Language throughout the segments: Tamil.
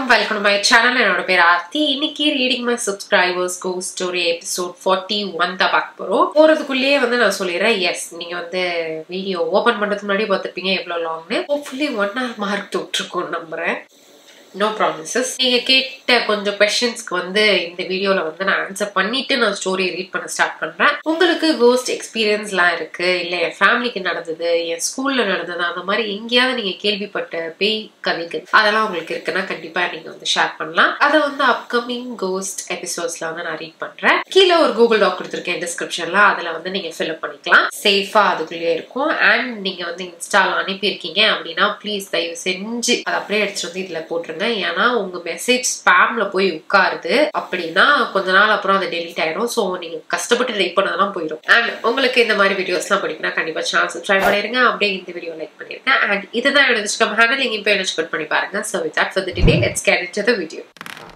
வணக்கம் வெல்கம் மை சேனல் என்னோட பேர் ஆர்த்தி இன்னைக்கு ரீடிங் மை சப்ஸ்கிரைபர்ஸ் கோ ஸ்டோரி எபிசோட் ஃபார்ட்டி ஒன் தான் பார்க்க போறோம் போறதுக்குள்ளேயே வந்து நான் சொல்லிடுறேன் எஸ் நீங்க வந்து வீடியோ ஓபன் பண்றதுக்கு முன்னாடி பார்த்துருப்பீங்க எவ்வளவு லாங்னு ஹோப்ஃபுல்லி ஒன் ஹவர் மார்க் தொட்டிருக்கோம் நம்புறேன் நோ ப்ராமிசஸ் நீங்க கேட்ட கொஞ்சம் கொஸ்டின்ஸ்க்கு வந்து இந்த வீடியோல வந்து நான் ஆன்சர் பண்ணிட்டு நான் ஸ்டோரி ரீட் பண்ண ஸ்டார்ட் பண்றேன் உங்களுக்கு கோஸ்ட் எக்ஸ்பீரியன்ஸ்லாம் இருக்கு இல்ல என் ஃபேமிலிக்கு நடந்தது என் ஸ்கூல்ல நடந்தது அந்த மாதிரி எங்கேயாவது நீங்க கேள்விப்பட்ட பேய் கதைகள் அதெல்லாம் உங்களுக்கு இருக்குன்னா கண்டிப்பா நீங்க வந்து ஷேர் பண்ணலாம் அதை வந்து அப்கமிங் கோஸ்ட் எபிசோட்ஸ்ல வந்து நான் ரீட் பண்றேன் கீழே ஒரு கூகுள் டாக் கொடுத்துருக்கேன் டிஸ்கிரிப்ஷன்ல அதுல வந்து நீங்க ஃபில்அப் பண்ணிக்கலாம் சேஃபா அதுக்குள்ளேயே இருக்கும் அண்ட் நீங்க வந்து இன்ஸ்டால அனுப்பியிருக்கீங்க அப்படின்னா ப்ளீஸ் தயவு செஞ்சு அதை அப்படியே எடுத்துட்டு வந்து இதுல போட்டுருங்க ஏன்னா உங்க மெசேஜ் ஸ்பேம்ல போய் உட்காருது அப்படின்னா கொஞ்ச நாள் அப்புறம் அது டெலிட் ஆயிடும் ஸோ நீங்க கஷ்டப்பட்டு ரைட் பண்ணதெல்லாம் போயிடும் அண்ட் உங்களுக்கு இந்த மாதிரி வீடியோஸ்லாம் படிக்கணும் கண்டிப்பா சேனல் சப்ஸ்கிரைப் பண்ணிருங்க அப்படியே இந்த வீடியோ லைக் பண்ணிருங்க அண்ட் இதுதான் என்னோட இன்ஸ்டாகிராம் ஹேண்டில் நீங்க இப்போ என்ன பண்ணி பாருங்க so with that for the delay let's get into the video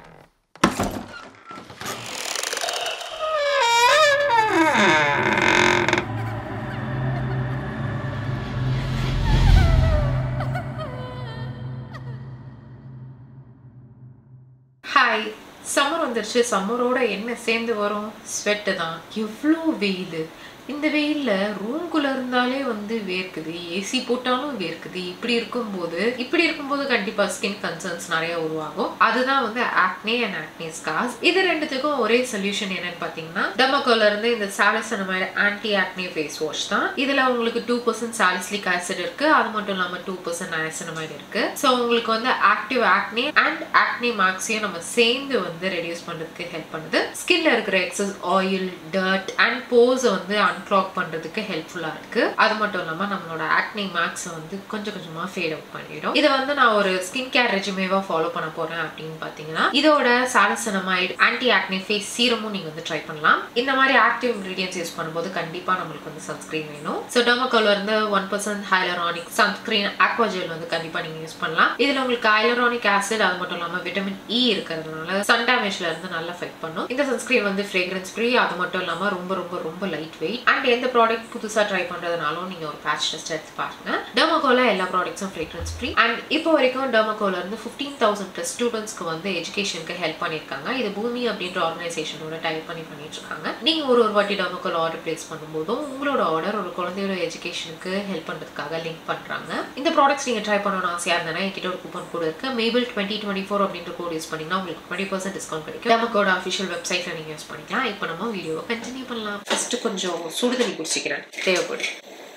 hi summer வந்துருச்சு சம்மரோட என்ன சேர்ந்து வரும் ஸ்வெட்டு தான் எவ்வளோ வெயில் இந்த வெயிலில் ரூம்குள்ளே இருந்தாலே வந்து வேர்க்குது ஏசி போட்டாலும் வேர்க்குது இப்படி இருக்கும்போது இப்படி இருக்கும்போது கண்டிப்பாக ஸ்கின் கன்சர்ன்ஸ் நிறைய உருவாகும் அதுதான் வந்து ஆக்னே அண்ட் ஆக்னே ஸ்கார்ஸ் இது ரெண்டுத்துக்கும் ஒரே சொல்யூஷன் என்னன்னு பார்த்தீங்கன்னா டெமோக்கோல இருந்து இந்த சாலிசனமைடு ஆன்டி ஆக்னே ஃபேஸ் வாஷ் தான் இதில் உங்களுக்கு டூ பர்சன்ட் சாலிஸ்லிக் ஆசிட் இருக்கு அது மட்டும் இல்லாமல் டூ பர்சன்ட் ஆசனமைடு இருக்கு ஸோ உங்களுக்கு வந்து ஆக்டிவ் ஆக்னே அண்ட் ஆக்னே மார்க்ஸையும் நம்ம சேர்ந்து வந்து ரெடியூஸ் பண்ணுறதுக்கு ஹெல்ப் பண்ணுது ஸ்கின்ல இருக்கிற எக்ஸஸ் ஆயில் டர்ட் அண்ட் போஸை வந்து அன்க்ளாக் பண்றதுக்கு ஹெல்ப்ஃபுல்லா இருக்கு அது மட்டும் இல்லாம நம்மளோட ஆக்னி மார்க்ஸ் வந்து கொஞ்சம் கொஞ்சமா ஃபேட் அவுட் பண்ணிடும் இதை வந்து நான் ஒரு ஸ்கின் கேர் ரெஜிமேவா ஃபாலோ பண்ண போறேன் அப்படின்னு பாத்தீங்கன்னா இதோட சாலசனமைடு ஆன்டி ஆக்னி ஃபேஸ் சீரமும் நீங்க வந்து ட்ரை பண்ணலாம் இந்த மாதிரி ஆக்டிவ் இன்கிரீடியன்ஸ் யூஸ் பண்ணும்போது கண்டிப்பா நம்மளுக்கு வந்து சன்ஸ்கிரீன் வேணும் ஸோ டெமோக்கோல இருந்து one percent hyaluronic sunscreen aquagel வந்து கண்டிப்பா நீங்க யூஸ் பண்ணலாம் இதுல உங்களுக்கு ஹைலரானிக் ஆசிட் அது மட்டும் இல்லாம விட்டமின் இ இருக்கிறதுனால சன் டேமேஜ்ல இருந்து நல்லா ஃபைட் பண்ணும் இந்த சன்ஸ்கிரீன் வந்து ஃப்ரேக்ரன்ஸ் ஃப்ரீ அது மட்டும் இல்லாம ரொம்ப ரொம்ப ரொம்ப லைட் வெயிட் அண்ட் எந்த ப்ராடக்ட் புதுசாக ட்ரை பண்ணுறதுனாலும் நீங்கள் ஒரு பேட்ச் டெஸ்ட் எடுத்து பாருங்க டெமோகோல எல்லா ப்ராடக்ட்ஸும் ஃப்ரேக்ரன்ஸ் ஃப்ரீ அண்ட் இப்போ வரைக்கும் டெமோகோல இருந்து ஃபிஃப்டீன் தௌசண்ட் ப்ளஸ் ஸ்டூடெண்ட்ஸ்க்கு வந்து எஜுகேஷனுக்கு ஹெல்ப் பண்ணியிருக்காங்க இது பூமி அப்படின்ற ஆர்கனைசேஷனோட டைப் பண்ணி பண்ணிட்டு இருக்காங்க நீங்கள் ஒரு ஒரு வாட்டி டெமோகோல ஆர்டர் பிளேஸ் பண்ணும்போதும் உங்களோட ஆர்டர் ஒரு குழந்தையோட எஜுகேஷனுக்கு ஹெல்ப் பண்ணுறதுக்காக லிங்க் பண்ணுறாங்க இந்த ப்ராடக்ட்ஸ் நீங்கள் ட்ரை பண்ணணும்னு ஆசையாக இருந்தேன்னா என்கிட்ட ஒரு கூப்பன் கோட் இருக்கு மேபிள் டுவெண்ட்டி டுவெண்ட்டி ஃபோர் அப்படின்ற கோட் யூஸ் பண்ணிங்கன்னா உங்களுக்கு டுவெண்ட்டி பர்சன்ட் டிஸ்கவுண்ட் கிடைக்கும் டெமோகோட அஃபிஷியல் வெப்சைட்டில் நீங்கள் யூஸ் பண்ணிக்கலாம் இப்போ நம்ம வீடியோவை கண்டினியூ பண்ணலாம் ஃபஸ்ட்டு கொஞ்சம் சுடு தண்ணி குடிச்சிக்கிறேன் தேவைப்படும்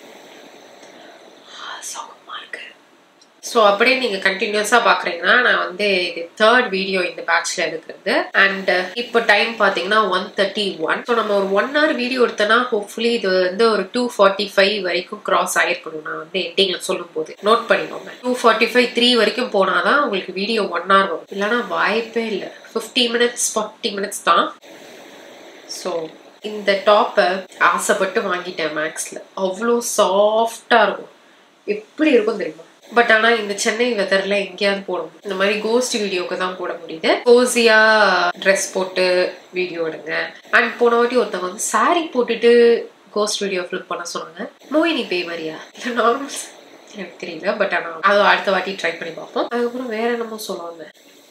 ஸோ அப்படியே நீங்கள் கண்டினியூஸாக பார்க்குறீங்கன்னா நான் வந்து இது தேர்ட் வீடியோ இந்த பேட்ச்ல எடுக்கிறது அண்ட் இப்போ டைம் பார்த்தீங்கன்னா ஒன் தேர்ட்டி ஒன் ஸோ நம்ம ஒரு ஒன் ஹவர் வீடியோ எடுத்தோன்னா ஹோப்ஃபுல்லி இது வந்து ஒரு டூ ஃபார்ட்டி ஃபைவ் வரைக்கும் கிராஸ் ஆயிருக்கணும் நான் வந்து எண்டிங்கில் சொல்லும் போது நோட் பண்ணிக்கோங்க டூ ஃபார்ட்டி ஃபைவ் த்ரீ வரைக்கும் போனால் தான் உங்களுக்கு வீடியோ ஒன் ஹவர் வரும் இல்லைனா வாய்ப்பே இல்லை ஃபிஃப்டி மினிட்ஸ் ஃபார்ட்டி மினிட்ஸ் தான் ஸோ இந்த டாப்பை ஆசைப்பட்டு வாங்கிட்டேன் மேக்ஸில் அவ்வளோ சாஃப்டாக இருக்கும் எப்படி இருக்கும் தெரியுமா பட் ஆனால் இந்த சென்னை வெதரில் எங்கேயாவது போட முடியும் இந்த மாதிரி கோஸ்ட் வீடியோக்கு தான் போட முடியுது கோசியா ட்ரெஸ் போட்டு வீடியோ எடுங்க அண்ட் போன வாட்டி ஒருத்தவங்க வந்து சாரி போட்டுட்டு கோஸ்ட் வீடியோ ஃபிலிப் பண்ண சொன்னாங்க மோயினி பேய் மாதிரியா இல்லை நார்மல் எனக்கு தெரியல பட் ஆனால் அது அடுத்த வாட்டி ட்ரை பண்ணி பார்ப்போம் அதுக்கப்புறம் வேற என்னமோ சொல்லுவாங்க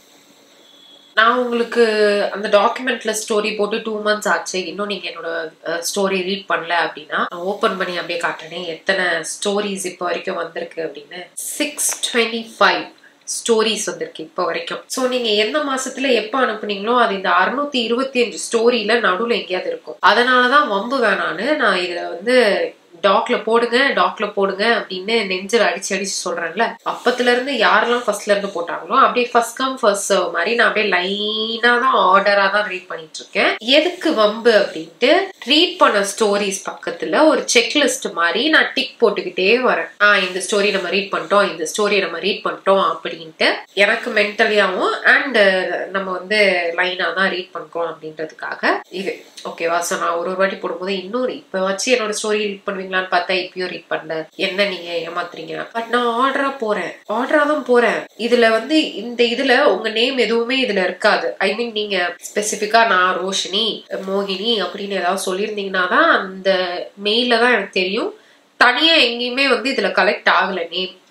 நான் உங்களுக்கு அந்த டாக்குமெண்ட்ல ஸ்டோரி போட்டு டூ மந்த்ஸ் ஆச்சு இன்னும் நீங்க என்னோட ஸ்டோரி ரீட் பண்ணல அப்படின்னா ஓப்பன் பண்ணி அப்படியே காட்டுறேன் எத்தனை ஸ்டோரிஸ் இப்போ வரைக்கும் வந்திருக்கு அப்படின்னு சிக்ஸ் டுவெண்ட்டி ஃபைவ் ஸ்டோரிஸ் வந்திருக்கு இப்போ வரைக்கும் ஸோ நீங்க எந்த மாசத்துல எப்போ அனுப்புனீங்களோ அது இந்த அறுநூத்தி இருபத்தி அஞ்சு ஸ்டோரியில நடுவில் எங்கேயாவது இருக்கும் அதனாலதான் வம்பு வேணான்னு நான் இதுல வந்து டாக்ல போடுங்க டாக்ல போடுங்க அப்படின்னு நெஞ்சில் அடிச்சு அடிச்சு சொல்றேன்ல அப்பத்துல இருந்து யாரெல்லாம் ஃபர்ஸ்ட்ல இருந்து போட்டாங்களோ அப்படியே ஃபர்ஸ்ட் கம் ஃபர்ஸ்ட் சர்வ் மாதிரி நான் அப்படியே லைனா தான் ஆர்டரா தான் ரீட் பண்ணிட்டு இருக்கேன் எதுக்கு வம்பு அப்படின்ட்டு ரீட் பண்ண ஸ்டோரிஸ் பக்கத்துல ஒரு செக்லிஸ்ட் மாதிரி நான் டிக் போட்டுக்கிட்டே வரேன் ஆஹ் இந்த ஸ்டோரி நம்ம ரீட் பண்ணிட்டோம் இந்த ஸ்டோரி நம்ம ரீட் பண்ணிட்டோம் அப்படின்ட்டு எனக்கு மென்டலியாவும் அண்ட் நம்ம வந்து லைனா தான் ரீட் பண்றோம் அப்படின்றதுக்காக இது ஓகேவா ஸோ நான் ஒரு ஒரு வாட்டி போடும்போது இன்னொரு இப்போ வச்சு என்னோட ஸ்டோரி ரீட் பண்ணுவீங்களான்னு பார்த்தா இப்பயும் ரீட் பண்ணல என்ன நீங்க ஏமாத்துறீங்க பட் நான் ஆர்டரா போறேன் ஆர்டரா தான் போறேன் இதுல வந்து இந்த இதுல உங்க நேம் எதுவுமே இதுல இருக்காது ஐ மீன் நீங்க ஸ்பெசிபிக்கா நான் ரோஷினி மோகினி அப்படின்னு ஏதாவது சொல்லியிருந்தீங்கன்னா தான் அந்த மெயில தான் எனக்கு தெரியும் தனியா எங்கேயுமே வந்து இதுல கலெக்ட் ஆகல நேம்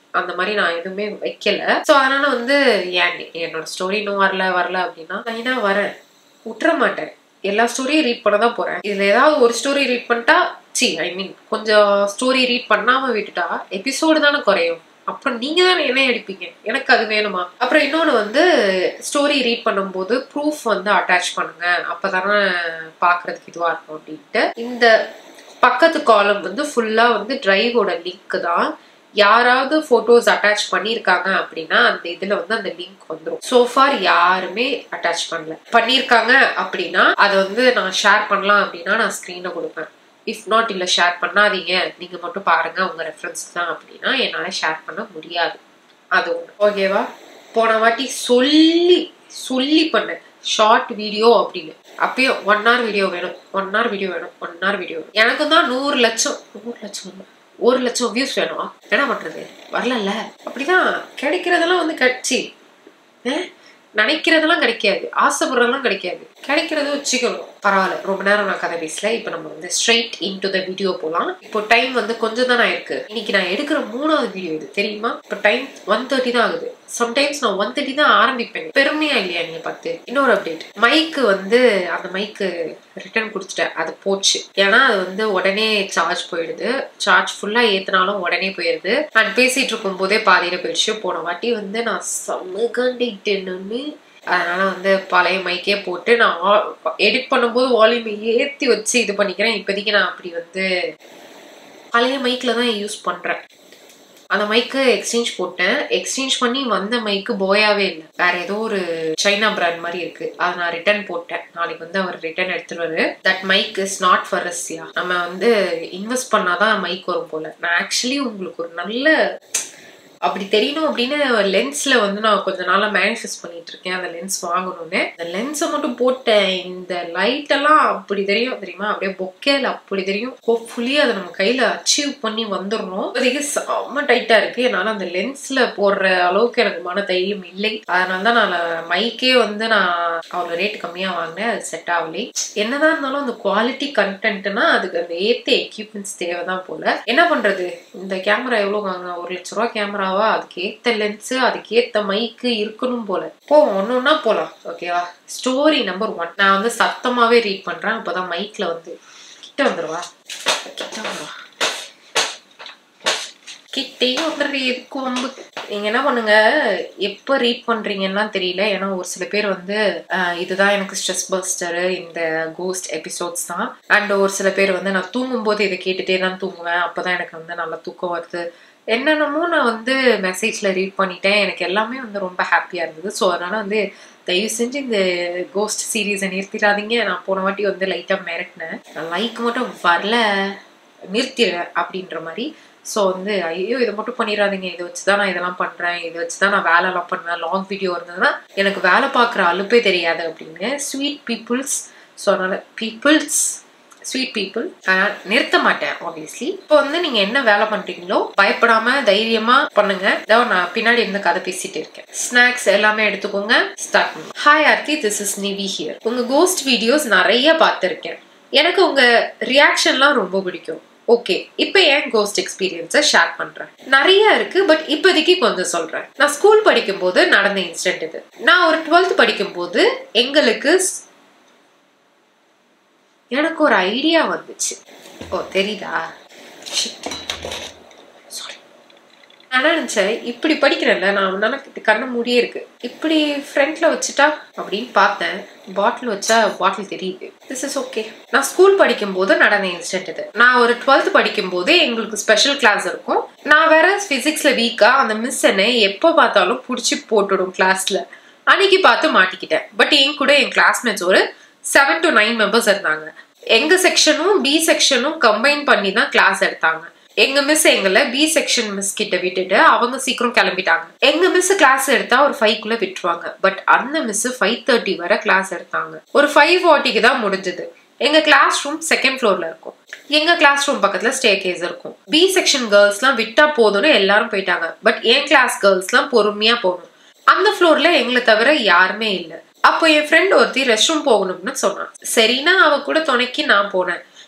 அந்த மாதிரி நான் எதுவுமே வைக்கல ஸோ அதனால வந்து ஏன் என்னோட ஸ்டோரி இன்னும் வரல வரல அப்படின்னா நான் என்ன வரேன் விட்டுற மாட்டேன் எல்லா ஸ்டோரியும் ரீட் பண்ண தான் போறேன் இதுல ஏதாவது ஒரு ஸ்டோரி ரீட் பண்ணிட்டா சி ஐ மீன் கொஞ்சம் ஸ்டோரி ரீட் பண்ணாம விட்டுட்டா எபிசோடு தானே குறையும் அப்புறம் நீங்க தானே என்ன அடிப்பீங்க எனக்கு அது வேணுமா அப்புறம் இன்னொன்று வந்து ஸ்டோரி ரீட் பண்ணும்போது ப்ரூஃப் வந்து அட்டாச் பண்ணுங்க அப்பதானே பாக்குறதுக்கு இதுவா இருக்கும் அப்படின்ட்டு இந்த பக்கத்து காலம் வந்து ஃபுல்லா வந்து டிரைவோட லிங்க் தான் யாராவது போட்டோஸ் அட்டாச் பண்ணியிருக்காங்க அப்படின்னா அந்த இதுல வந்து அந்த லிங்க் வந்துடும் சோஃபார் யாருமே அட்டாச் பண்ணல பண்ணியிருக்காங்க அப்படின்னா அதை வந்து நான் ஷேர் பண்ணலாம் அப்படின்னா நான் ஸ்க்ரீனை கொடுப்பேன் இஃப் நாட் இல்லை ஷேர் பண்ணாதீங்க நீங்க மட்டும் பாருங்க உங்க ரெஃபரன்ஸ் தான் அப்படின்னா என்னால ஷேர் பண்ண முடியாது அது ஒன்று ஓகேவா போன வாட்டி சொல்லி சொல்லி பண்ணேன் ஷார்ட் வீடியோ அப்படின்னு அப்பயும் ஒன் ஹவர் வீடியோ வேணும் ஒன் ஹவர் வீடியோ வேணும் ஒன் ஹவர் வீடியோ வேணும் எனக்கு தான் நூறு லட்சம் நூறு லட்சம் இல்ல, ஒரு லட்சம் வியூஸ் வேணும் என்ன பண்றது வரலல்ல அப்படிதான் கிடைக்கிறதெல்லாம் வந்து கட்சி நினைக்கிறதெல்லாம் கிடைக்காது ஆசைப்படுறதெல்லாம் கிடைக்காது கிடைக்கிறத வச்சுக்கணும் பரவாயில்ல ரொம்ப நேரம் நான் கதை பேசல இப்போ நம்ம வந்து straight into the video போகலாம் இப்போ டைம் வந்து கொஞ்சம் தான் இருக்கு இன்னைக்கு நான் எடுக்கிற மூணாவது வீடியோ இது தெரியுமா இப்போ டைம் ஒன் தேர்ட்டி தான் ஆகுது சம்டைம்ஸ் நான் ஒன் தேர்ட்டி தான் ஆரம்பிப்பேன் பெருமையா இல்லையா நீங்க பார்த்து இன்னொரு அப்டேட் மைக்கு வந்து அந்த மைக்கு ரிட்டர்ன் கொடுத்துட்டேன் அது போச்சு ஏன்னா அது வந்து உடனே சார்ஜ் போயிடுது சார்ஜ் ஃபுல்லா ஏத்தினாலும் உடனே போயிடுது அண்ட் பேசிட்டு இருக்கும் போதே பாதியில போயிடுச்சு போன வாட்டி வந்து நான் செம்ம கண்டிட்டேன்னு அதனால வந்து பழைய மைக்கே போட்டு நான் எடிட் பண்ணும்போது வால்யூம் ஏத்தி வச்சு இது பண்ணிக்கிறேன் இப்போதைக்கு நான் அப்படி வந்து பழைய மைக்ல தான் யூஸ் பண்றேன் அந்த மைக்கு எக்ஸ்சேஞ்ச் போட்டேன் எக்ஸ்சேஞ்ச் பண்ணி வந்த மைக்கு போயாவே இல்லை வேற ஏதோ ஒரு சைனா பிராண்ட் மாதிரி இருக்கு அதை நான் ரிட்டர்ன் போட்டேன் நாளைக்கு வந்து அவர் ரிட்டர்ன் எடுத்துருவாரு that mic is not for அஸ்யா நம்ம வந்து இன்வெஸ்ட் பண்ணாதான் மைக் வரும் போல நான் ஆக்சுவலி உங்களுக்கு ஒரு நல்ல அப்படி தெரியணும் அப்படின்னு லென்ஸ்ல வந்து நான் கொஞ்ச நாளா மேனிஃபெஸ்ட் பண்ணிட்டு இருக்கேன் அந்த லென்ஸ் வாங்கணும்னு அந்த லென்ஸை மட்டும் போட்டேன் இந்த லைட் எல்லாம் அப்படி தெரியும் தெரியுமா அப்படியே பொக்கேல அப்படி தெரியும் ஹோப்ஃபுல்லி அதை நம்ம கையில அச்சீவ் பண்ணி வந்துடணும் இப்போதைக்கு செம்ம டைட்டா இருக்கு என்னால அந்த லென்ஸ்ல போடுற அளவுக்கு எனக்கு மன தைரியம் இல்லை அதனால தான் நான் மைக்கே வந்து நான் அவ்வளோ ரேட் கம்மியா வாங்கினேன் அது செட் ஆகலை என்னதான் இருந்தாலும் அந்த குவாலிட்டி கண்டென்ட்னா அதுக்கு அந்த ஏத்த எக்யூப்மெண்ட்ஸ் தேவைதான் போல என்ன பண்றது இந்த கேமரா எவ்வளவு வாங்கினா ஒரு லட்ச ரூபா கேமராவா அதுக்கு ஏத்த லென்ஸ் அதுக்கு ஏத்த மைக்கு இருக்கணும் போல போவோம் ஒன்னு ஒன்னா போலாம் ஓகேவா ஸ்டோரி நம்பர் ஒன் நான் வந்து சத்தமாவே ரீட் பண்றேன் அப்பதான் மைக்ல வந்து கிட்ட வந்துருவா கிட்ட வந்துருவா கிட்டேயும் வந்துடுற எதுக்கு வம்பு நீங்க என்ன பண்ணுங்க எப்போ ரீட் பண்றீங்கன்னா தெரியல ஏன்னா ஒரு சில பேர் வந்து ஆஹ், இதுதான் எனக்கு ஸ்ட்ரெஸ் பஸ்டர் இந்த கோஸ்ட் எபிசோட்ஸ் தான் அண்ட் ஒரு சில பேர் வந்து நான் தூங்கும் போது இதை கேட்டுட்டே தான் தூங்குவேன் அப்பதான் எனக்கு வந்து நல்லா தூக்கம் வருது என்னென்னமோ நான் வந்து மெசேஜ்ல ரீட் பண்ணிட்டேன் எனக்கு எல்லாமே வந்து ரொம்ப ஹாப்பியா இருந்தது ஸோ அதனால வந்து தயவு செஞ்சு இந்த கோஸ்ட் சீரீஸை நிறுத்திடாதீங்க நான் போன வாட்டி வந்து லைட்டா மிரட்டினேன் லைக் மட்டும் வரல நிறுத்திடுவேன் அப்படின்ற மாதிரி ஸோ வந்து ஐயோ இதை மட்டும் பண்ணிடாதீங்க இதை வச்சு தான் நான் இதெல்லாம் பண்ணுறேன் இதை வச்சு தான் நான் வேலைலாம் பண்ணுவேன் லாங் வீடியோ இருந்ததுன்னா எனக்கு வேலை பார்க்குற அலுப்பே தெரியாது அப்படின்னு ஸ்வீட் பீப்புள்ஸ் ஸோ அதனால் பீப்புள்ஸ் ஸ்வீட் பீப்புள் நிறுத்த மாட்டேன் ஆப்வியஸ்லி இப்போ வந்து நீங்க என்ன வேலை பண்றீங்களோ பயப்படாம தைரியமா பண்ணுங்க இதோ நான் பின்னாடி இருந்து கதை பேசிட்டு இருக்கேன் ஸ்நாக்ஸ் எல்லாமே எடுத்துக்கோங்க ஸ்டார்ட் பண்ணுங்க hi Aarthi this is Nivi here உங்க கோஸ்ட் வீடியோஸ் நிறைய பார்த்துருக்கேன் எனக்கு உங்க ரியாக்ஷன்லாம் ரொம்ப பிடிக்கும் ஓகே இப்போ ஏன் கோஸ்ட் எக்ஸ்பீரியன்ஸை ஷேர் பண்றேன் நிறைய இருக்கு பட் இப்போதைக்கு கொஞ்சம் சொல்றேன் நான் ஸ்கூல் படிக்கும்போது நடந்த இன்சிடென்ட் இது நான் ஒரு டுவெல்த் படிக்கும்போது எங்களுக்கு எனக்கு ஒரு ஐடியா வந்துச்சு ஓ தெரியுதா Shit. Sorry. நான் என்ன நினைச்சேன் இப்படி படிக்கிறேன்ல நான் முன்னால கண்ண மூடியே இருக்கு இப்படி ஃப்ரண்ட்ல வச்சுட்டா அப்படின்னு பார்த்தேன் பாட்டில் வச்சா பாட்டில் தெரியுது திஸ் இஸ் ஓகே நான் ஸ்கூல் படிக்கும்போது நடந்த இன்சிடென்ட் இது நான் ஒரு டுவெல்த் படிக்கும்போது எங்களுக்கு ஸ்பெஷல் கிளாஸ் இருக்கும் நான் வேற பிசிக்ஸ்ல வீக்கா அந்த மிஸ் என்னை எப்போ பார்த்தாலும் பிடிச்சி போட்டுடும் கிளாஸ்ல அன்னைக்கு பார்த்து மாட்டிக்கிட்டேன் பட் என் கூட என் கிளாஸ்மேட்ஸ் ஒரு செவன் டு நைன் மெம்பர்ஸ் இருந்தாங்க எங்க செக்ஷனும் பி செக்ஷனும் கம்பைன் பண்ணி தான் கிளாஸ் எடுத்தாங்க எங்க மிஸ் எங்களை பி செக்ஷன் மிஸ் கிட்ட விட்டுட்டு அவங்க சீக்கிரம் கிளம்பிட்டாங்க எங்க மிஸ் கிளாஸ் எடுத்தா ஒரு ஃபைவ் குள்ள விட்டுருவாங்க பட் அந்த மிஸ் ஃபைவ் தேர்ட்டி வரை கிளாஸ் எடுத்தாங்க ஒரு ஃபைவ் ஃபார்ட்டிக்கு தான் முடிஞ்சது எங்க கிளாஸ் ரூம் செகண்ட் ஃப்ளோர்ல இருக்கும் எங்க கிளாஸ் ரூம் பக்கத்துல ஸ்டே கேஸ் இருக்கும் பி செக்ஷன் கேர்ள்ஸ்லாம் விட்டா போதும்னு எல்லாரும் போயிட்டாங்க பட் என் கிளாஸ் கேர்ள்ஸ்லாம் பொறுமையா போகணும் அந்த ஃப்ளோர்ல எங்களை தவிர யாருமே இல்ல அப்போ என் ஃப்ரெண்ட் ஒருத்தி ரெஸ்ட் ரூம் போகணும்னு சொன்னான் சரினா அவ கூட துணைக்கு நான் போனேன்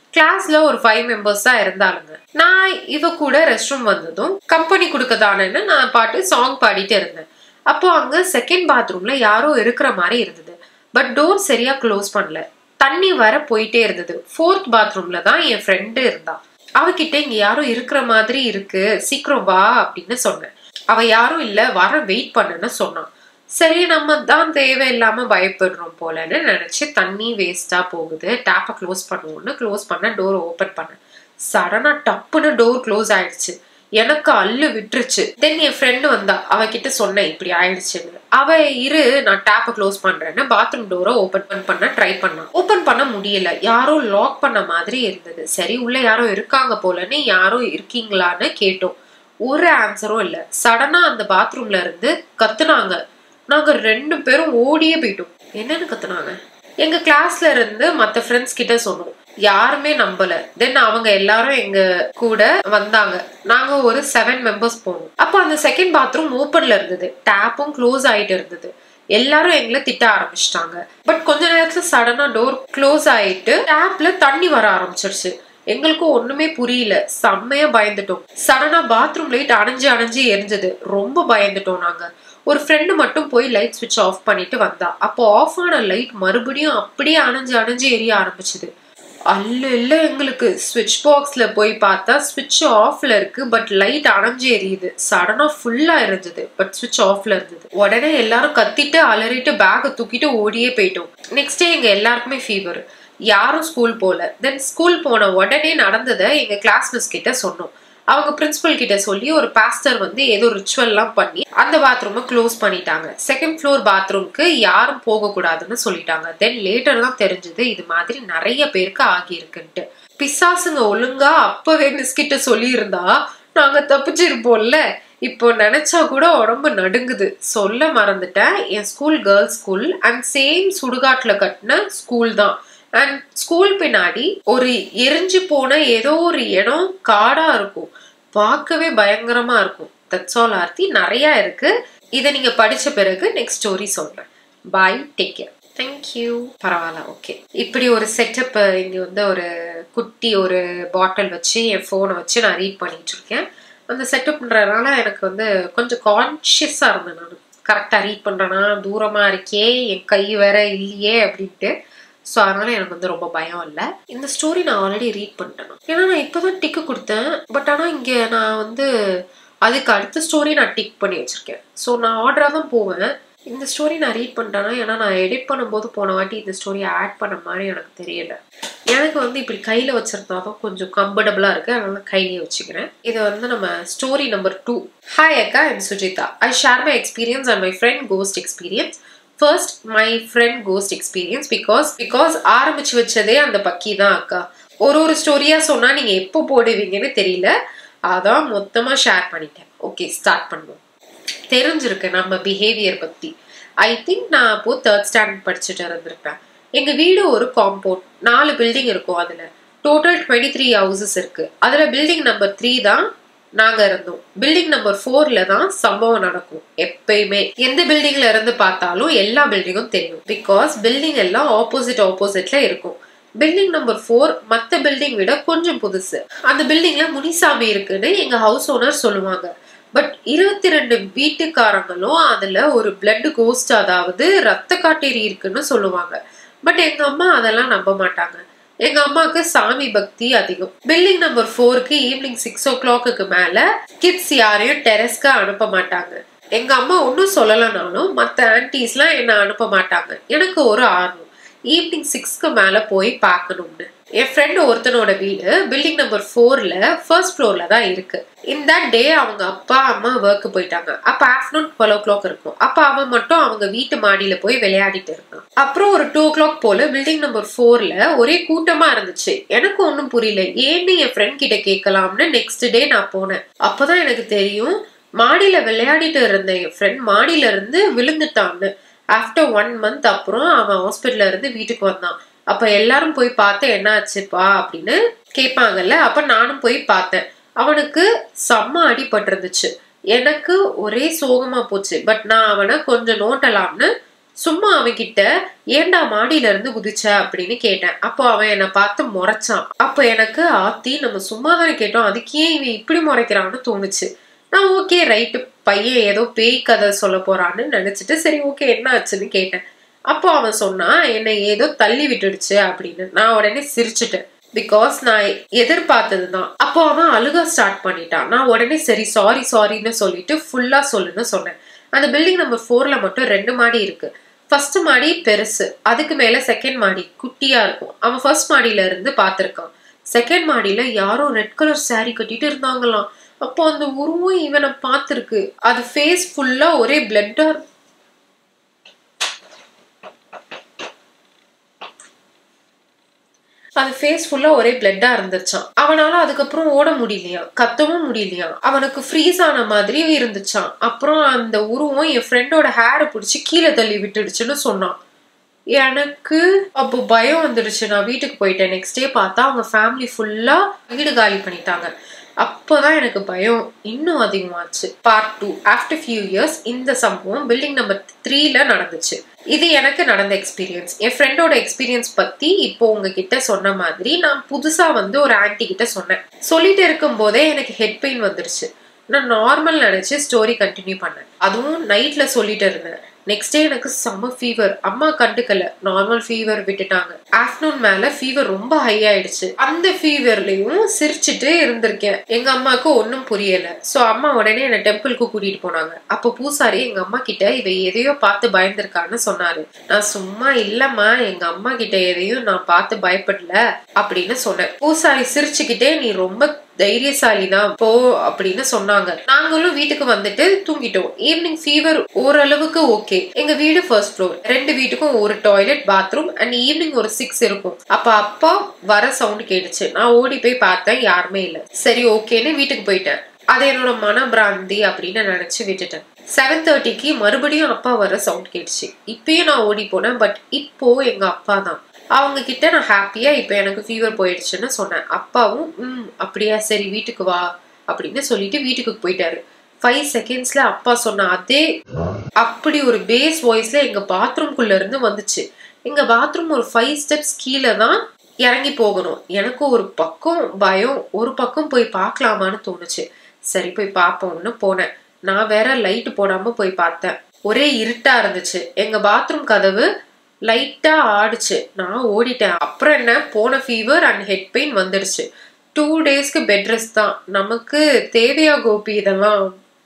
கிளாஸ்ல ஒரு ஃபைவ் மெம்பர்ஸ் தான் இருந்தாலுங்க நான் இவ கூட ரெஸ்ட் ரூம் வந்ததும் கம்பெனி கொடுக்கதானேன்னு நான் பாட்டு சாங் பாடிட்டு இருந்தேன் அப்போ அங்க செகண்ட் பாத்ரூம்ல யாரோ இருக்கிற மாதிரி இருந்தது பட் டோர் சரியா க்ளோஸ் பண்ணல தண்ணி வர போயிட்டே இருந்தது ஃபோர்த் பாத்ரூம்ல தான் என் ஃப்ரெண்டு இருந்தா அவகிட்ட இங்க யாரோ இருக்கிற மாதிரி இருக்கு சீக்கிரம் வா அப்படின்னு சொன்னேன் அவ யாரும் இல்ல வர வெயிட் பண்ணுன்னு சொன்னான் சரி நம்ம தான் தேவையில்லாம பயப்படுறோம் போலன்னு நினைச்சு தண்ணி வேஸ்டா போகுது டேப்பை க்ளோஸ் பண்ணுவோம்னு க்ளோஸ் பண்ண டோர் ஓபன் பண்ணேன் சடனா டப்புன்னு டோர் க்ளோஸ் ஆயிடுச்சு எனக்கு அல்லு விட்டுருச்சு தென் என் ஃப்ரெண்டு வந்தா அவகிட்ட சொன்னேன் இப்படி ஆயிடுச்சுன்னு அவ இரு நான் டேப்பை க்ளோஸ் பண்றேன்னு பாத்ரூம் டோரை ஓபன் பண்ண ட்ரை பண்ணான் ஓபன் பண்ண முடியல யாரோ லாக் பண்ண மாதிரி இருந்தது சரி உள்ள யாரோ இருக்காங்க போலன்னு யாரோ இருக்கீங்களான்னு கேட்டோம் ஒரு ஆன்சரும் இல்ல சடனா அந்த பாத்ரூம்ல இருந்து கத்துனாங்க நாங்க ரெண்டு பேரும் ஓடியே போயிட்டோம் என்னன்னு கத்துனாங்க எங்க கிளாஸ்ல இருந்து மத்த ஃப்ரெண்ட்ஸ் கிட்ட சொன்னோம் யாருமே நம்பல தென் அவங்க எல்லாரும் எங்க கூட வந்தாங்க நாங்க ஒரு செவன் மெம்பர்ஸ் போனோம் அப்போ அந்த செகண்ட் பாத்ரூம் ஓப்பன்ல இருந்தது டேப்பும் க்ளோஸ் ஆயிட்டு இருந்தது எல்லாரும் எங்களை திட்ட ஆரம்பிச்சிட்டாங்க பட் கொஞ்ச நேரத்துல சடனா டோர் க்ளோஸ் ஆயிட்டு டேப்ல தண்ணி வர ஆரம்பிச்சிருச்சு எங்களுக்கும் ஒண்ணுமே புரியல செம்மையா பயந்துட்டோம் சடனா பாத்ரூம் லைட் அணைஞ்சு அணைஞ்சு எரிஞ்சது ரொம்ப பயந்துட்டோம் நாங்க ஒரு ஃப்ரெண்டு மட்டும் போய் லைட் ஸ்விட்ச் ஆஃப் பண்ணிட்டு வந்தா அப்போ ஆஃப் ஆன லைட் மறுபடியும் அப்படியே அணைஞ்சு அணைஞ்சு எரிய ஆரம்பிச்சுது அல்ல இல்ல எங்களுக்கு ஸ்விட்ச் பாக்ஸ்ல போய் பார்த்தா ஸ்விட்ச் ஆஃப்ல இருக்கு பட் லைட் அணைஞ்சு எரியுது சடனா ஃபுல்லா இருந்தது பட் ஸ்விட்ச் ஆஃப்ல இருந்தது உடனே எல்லாரும் கத்திட்டு அலறிட்டு பேக்கை தூக்கிட்டு ஓடியே போயிட்டோம் நெக்ஸ்ட் டே எங்க எல்லாருக்குமே ஃபீவர் யாரும் ஸ்கூல் போல தென் ஸ்கூல் போன உடனே நடந்ததை எங்க கிளாஸ் மிஸ் கிட்ட சொன்னோம் அவங்க பிரின்சிபல் கிட்ட சொல்லி ஒரு பாஸ்டர் வந்து ஏதோ ரிச்சுவல்லாம் பண்ணி அந்த பாத்ரூமை க்ளோஸ் பண்ணிட்டாங்க செகண்ட் ஃப்ளோர் பாத்ரூம்க்கு யாரும் போகக்கூடாதுன்னு சொல்லிட்டாங்க தென் லேட்டர் தான் தெரிஞ்சது இது மாதிரி நிறைய பேருக்கு ஆகியிருக்குன்ட்டு பிசாசுங்க ஒழுங்கா அப்பவே மிஸ் கிட்ட சொல்லியிருந்தா நாங்க தப்பிச்சிருப்போம்ல இப்போ நினைச்சா கூட உடம்பு நடுங்குது சொல்ல மறந்துட்டேன் என் school girls school and same சுடுகாட்டுல கட்டின ஸ்கூல் தான் அண்ட் ஸ்கூல் பின்னாடி ஒரு எரிஞ்சு போன ஏதோ ஒரு இடம் காடா இருக்கும் பார்க்கவே பயங்கரமா இருக்கும் தட்ஸ் ஆல் ஆர்த்தி நிறைய இருக்கு இதை நீங்க படிச்ச பிறகு நெக்ஸ்ட் ஸ்டோரி சொல்றேன் பாய் டேக் கேர் தேங்க்யூ பரவாயில்ல ஓகே இப்படி ஒரு செட்டப் இங்க வந்து ஒரு குட்டி ஒரு பாட்டில் வச்சு என் ஃபோனை வச்சு நான் ரீட் பண்ணிட்டு இருக்கேன் அந்த செட்டப்ன்றதுனால எனக்கு வந்து கொஞ்சம் கான்ஷியஸாக இருந்தேன் நான் கரெக்டாக ரீட் பண்ணுறேன்னா தூரமாக இருக்கே என் கை வேற இல்லையே அப்படின்ட்டு ஸோ அதனால எனக்கு வந்து ரொம்ப பயம் இல்லை இந்த ஸ்டோரி நான் ஆல்ரெடி ரீட் பண்ணிட்டேன் ஏன்னா நான் இப்போதான் டிக்கு கொடுத்தேன் பட் ஆனால் இங்கே நான் வந்து அதுக்கு அடுத்த ஸ்டோரி நான் டிக் பண்ணி வச்சிருக்கேன் ஸோ நான் ஆர்டராக தான் போவேன் இந்த ஸ்டோரி நான் ரீட் பண்ணிட்டேன்னா ஏன்னா நான் எடிட் பண்ணும்போது போன வாட்டி இந்த ஸ்டோரியை ஆட் பண்ண மாதிரி எனக்கு தெரியல எனக்கு வந்து இப்படி கையில் வச்சிருந்தா தான் கொஞ்சம் கம்ஃபர்டபுளாக இருக்கு அதனால கையிலேயே வச்சுக்கிறேன் இது வந்து நம்ம ஸ்டோரி நம்பர் டூ ஹாய் அக்கா and Sujitha I share my experience and my friend ghost experience first my friend ghost experience because because ஆரம்பிச்சு வச்சதே அந்த பக்கி தான் அக்கா ஒரு ஒரு ஸ்டோரியா சொன்னா நீங்க எப்போ போடுவீங்கன்னு தெரியல அதான் மொத்தமா ஷேர் பண்ணிட்டேன் ஓகே ஸ்டார்ட் பண்ணுவோம் தெரிஞ்சிருக்கு நம்ம பிஹேவியர் பத்தி ஐ திங்க் நான் அப்போ தேர்ட் ஸ்டாண்டர்ட் படிச்சுட்டு இருந்திருப்பேன் எங்க வீடு ஒரு காம்பவுண்ட் நாலு பில்டிங் இருக்கும் அதுல டோட்டல் டுவெண்ட்டி த்ரீ ஹவுசஸ் இருக்கு அதுல பில்டிங் நம்பர் த்ரீ தான் நாங்க இருந்தோம் பில்டிங் நம்பர் ஃபோர்ல தான் சம்பவம் நடக்கும் எப்பயுமே எந்த பில்டிங்ல இருந்து பார்த்தாலும் எல்லா பில்டிங்கும் தெரியும் பிகாஸ் பில்டிங் எல்லாம் ஆப்போசிட் ஆப்போசிட்ல இருக்கும் பில்டிங் நம்பர் ஃபோர் மத்த பில்டிங் விட கொஞ்சம் புதுசு அந்த பில்டிங்ல முனிசாமி இருக்குன்னு எங்க ஹவுஸ் ஓனர் சொல்லுவாங்க பட் இருபத்தி ரெண்டு வீட்டுக்காரங்களும் அதுல ஒரு பிளட் கோஸ்ட் அதாவது ரத்த காட்டேரி இருக்குன்னு சொல்லுவாங்க பட் எங்க அம்மா அதெல்லாம் நம்ப மாட்டாங்க எங்க அம்மாவுக்கு சாமி பக்தி அதிகம் பில்டிங் நம்பர் ஃபோருக்கு ஈவினிங் சிக்ஸ் ஓ கிளாக்கு மேல கிட்ஸ் யாரையும் டெரஸ்க்கு அனுப்ப மாட்டாங்க எங்க அம்மா ஒன்றும் சொல்லலைனாலும் மற்ற ஆன்டிஸ்லாம் என்ன அனுப்ப மாட்டாங்க எனக்கு ஒரு ஆர்வம் ஈவினிங் சிக்ஸ்க்கு மேல போய் பார்க்கணும்னு என் ஃப்ரெண்ட் ஒருத்தனோட வீடு பில்டிங் நம்பர் ஃபோர்ல ஃபர்ஸ்ட் ஃப்ளோர்ல தான் இருக்கு இந்த டே அவங்க அப்பா அம்மா ஒர்க்கு போயிட்டாங்க அப்ப ஆஃப்டர்நூன் டுவெல் ஓ கிளாக் இருக்கும் அப்ப அவன் மட்டும் அவங்க வீட்டு மாடியில போய் விளையாடிட்டு இருந்தான் அப்புறம் ஒரு டூ ஓ கிளாக் போல பில்டிங் நம்பர் ஃபோர்ல ஒரே கூட்டமா இருந்துச்சு எனக்கு ஒன்றும் புரியல ஏன்னு என் ஃப்ரெண்ட் கிட்ட கேட்கலாம்னு நெக்ஸ்ட் டே நான் போனேன் அப்பதான் எனக்கு தெரியும் மாடியில விளையாடிட்டு இருந்த என் ஃப்ரெண்ட் மாடியில இருந்து விழுந்துட்டான்னு ஆஃப்டர் ஒன் மந்த் அப்புறம் அவன் ஹாஸ்பிட்டல்ல இருந்து வீட்டுக்கு வந்தான் அப்ப எல்லாரும் போய் பார்த்து என்ன ஆச்சுப்பா அப்படின்னு கேட்பாங்கல்ல அப்ப நானும் போய் பார்த்தேன் அவனுக்கு செம்ம அடிபட்டிருந்துச்சு எனக்கு ஒரே சோகமா போச்சு பட் நான் அவனை கொஞ்சம் நோட்டலாம்னு சும்மா அவன்கிட்ட ஏன்டா மாடியில இருந்து குதிச்ச அப்படின்னு கேட்டேன் அப்போ அவன் என்னை பார்த்து முறைச்சான் அப்போ எனக்கு ஆத்தி நம்ம சும்மா தானே கேட்டோம் அதுக்கு ஏன் இவன் இப்படி முறைக்கிறான்னு தோணுச்சு நான் ஓகே ரைட்டு பையன் ஏதோ பேய் கதை சொல்ல போறான்னு நினைச்சிட்டு சரி ஓகே என்ன ஆச்சுன்னு கேட்டேன் அப்போ அவன் சொன்னான் என்னை ஏதோ தள்ளி விட்டுடுச்சு அப்படின்னு நான் உடனே சிரிச்சிட்டேன் பிகாஸ் நான் எதிர்பார்த்தது தான் அப்போ அவன் அழுக ஸ்டார்ட் பண்ணிட்டான் நான் உடனே சரி சாரி சாரின்னு சொல்லிட்டு ஃபுல்லா சொல்லுன்னு சொன்னேன் அந்த பில்டிங் நம்பர் ஃபோர்ல மட்டும் ரெண்டு மாடி இருக்கு ஃபர்ஸ்ட் மாடி பெருசு அதுக்கு மேல செகண்ட் மாடி குட்டியா இருக்கும் அவன் ஃபர்ஸ்ட் மாடியில இருந்து பார்த்திருக்கான் செகண்ட் மாடியில யாரோ ரெட் கலர் saree கட்டிட்டு இருந்தாங்களாம் அப்போ அந்த உருவம் இவனை பார்த்திருக்கு அது ஃபேஸ் ஃபுல்லா ஒரே பிளட்டா அது ஃபேஸ் ஃபுல்லா ஒரே பிளட்டா இருந்துச்சான் அவனால அதுக்கப்புறம் ஓட முடியலையா கத்தவும் முடியலையா அவனுக்கு ஃப்ரீஸ் ஆன மாதிரி இருந்துச்சான் அப்புறம் அந்த உருவம் என் ஃப்ரெண்டோட ஹேரை பிடிச்சி கீழே தள்ளி விட்டுடுச்சுன்னு சொன்னான் எனக்கு அப்போ பயம் வந்துடுச்சு நான் வீட்டுக்கு போயிட்டேன் நெக்ஸ்ட் டே பார்த்தா அவங்க ஃபேமிலி ஃபுல்லா வீடு காலி பண்ணிட்டாங்க அப்போதான் எனக்கு பயம் இன்னும் அதிகமாச்சு part two after few years இந்த சம்பவம் பில்டிங் நம்பர் த்ரீல நடந்துச்சு இது எனக்கு நடந்த எக்ஸ்பீரியன்ஸ் என் ஃப்ரெண்டோட எக்ஸ்பீரியன்ஸ் பத்தி இப்போ உங்ககிட்ட சொன்ன மாதிரி நான் புதுசா வந்து ஒரு ஆன்டி கிட்ட சொன்னேன் சொல்லிட்டு இருக்கும் போதே எனக்கு ஹெட் பெயின் வந்துருச்சு நான் நார்மல் நினைச்சு ஸ்டோரி கண்டினியூ பண்ணேன் அதுவும் நைட்ல சொல்லிட்டு இருந்தேன் நெக்ஸ்ட் டே எனக்கு செம ஃபீவர் அம்மா கண்டுக்கல நார்மல் ஃபீவர் விட்டுட்டாங்க ஆஃப்டர்நூன் மேல ஃபீவர் ரொம்ப ஹை ஆயிடுச்சு அந்த ஃபீவர்லயும் சிரிச்சுட்டு இருந்திருக்கேன் எங்க அம்மாவுக்கு ஒன்றும் புரியல சோ அம்மா உடனே என்ன டெம்பிளுக்கு கூட்டிட்டு போனாங்க அப்போ பூசாரி எங்க அம்மா கிட்ட இவ எதையோ பார்த்து பயந்திருக்கான்னு சொன்னாரு நான் சும்மா இல்லம்மா எங்க அம்மா கிட்ட எதையும் நான் பார்த்து பயப்படல அப்படின்னு சொன்னேன் பூசாரி சிரிச்சுக்கிட்டே நீ ரொம்ப தைரியசாலி தான் போ அப்படின்னு சொன்னாங்க நாங்களும் வீட்டுக்கு வந்துட்டு தூங்கிட்டோம் ஈவினிங் ஃபீவர் ஓரளவுக்கு ஓகே எங்க வீடு ஃபர்ஸ்ட் ஃப்ளோர் ரெண்டு வீட்டுக்கும் ஒரு டாய்லெட் பாத்ரூம் அண்ட் ஈவினிங் ஒரு சிக்ஸ் இருக்கும் அப்ப அப்பா வர சவுண்ட் கேட்டுச்சு நான் ஓடி போய் பார்த்தேன் யாருமே இல்ல சரி ஓகேன்னு வீட்டுக்கு போயிட்டேன் அது என்னோட மனபிராந்தி அப்படின்னு நினைச்சு விட்டுட்டேன் செவன் தேர்ட்டிக்கு மறுபடியும் அப்பா வர சவுண்ட் கேட்டுச்சு இப்பயும் நான் ஓடி போனேன் பட் இப்போ எங்க அப்பா தான் அவங்க கிட்ட நான் ஹாப்பியா இப்போ எனக்கு ஃபீவர் போயிடுச்சுன்னு சொன்னேன் அப்பாவும் ம் அப்படியா சரி வீட்டுக்கு வா அப்படின்னு சொல்லிட்டு வீட்டுக்கு போயிட்டாரு ஃபைவ் செகண்ட்ஸ்ல அப்பா சொன்ன அதே அப்படி ஒரு பேஸ் வாய்ஸ்ல எங்க பாத்ரூம்குள்ள இருந்து வந்துச்சு எங்க பாத்ரூம் ஒரு ஃபைவ் ஸ்டெப்ஸ் கீழே தான் இறங்கி போகணும் எனக்கு ஒரு பக்கம் பயம் ஒரு பக்கம் போய் பார்க்கலாமான்னு தோணுச்சு சரி போய் பார்ப்போம்னு போனேன் நான் வேற லைட் போடாம போய் பார்த்தேன் ஒரே இருட்டா இருந்துச்சு எங்க பாத்ரூம் கதவு லைட்டா ஆடுச்சு நான் ஓடிட்டேன் அப்புறம் என்ன போன ஃபீவர் அண்ட் ஹெட் பெயின் வந்துடுச்சு டூ டேஸ்க்கு பெட் ரெஸ்ட் தான் நமக்கு தேவையா கோபி இதெல்லாம்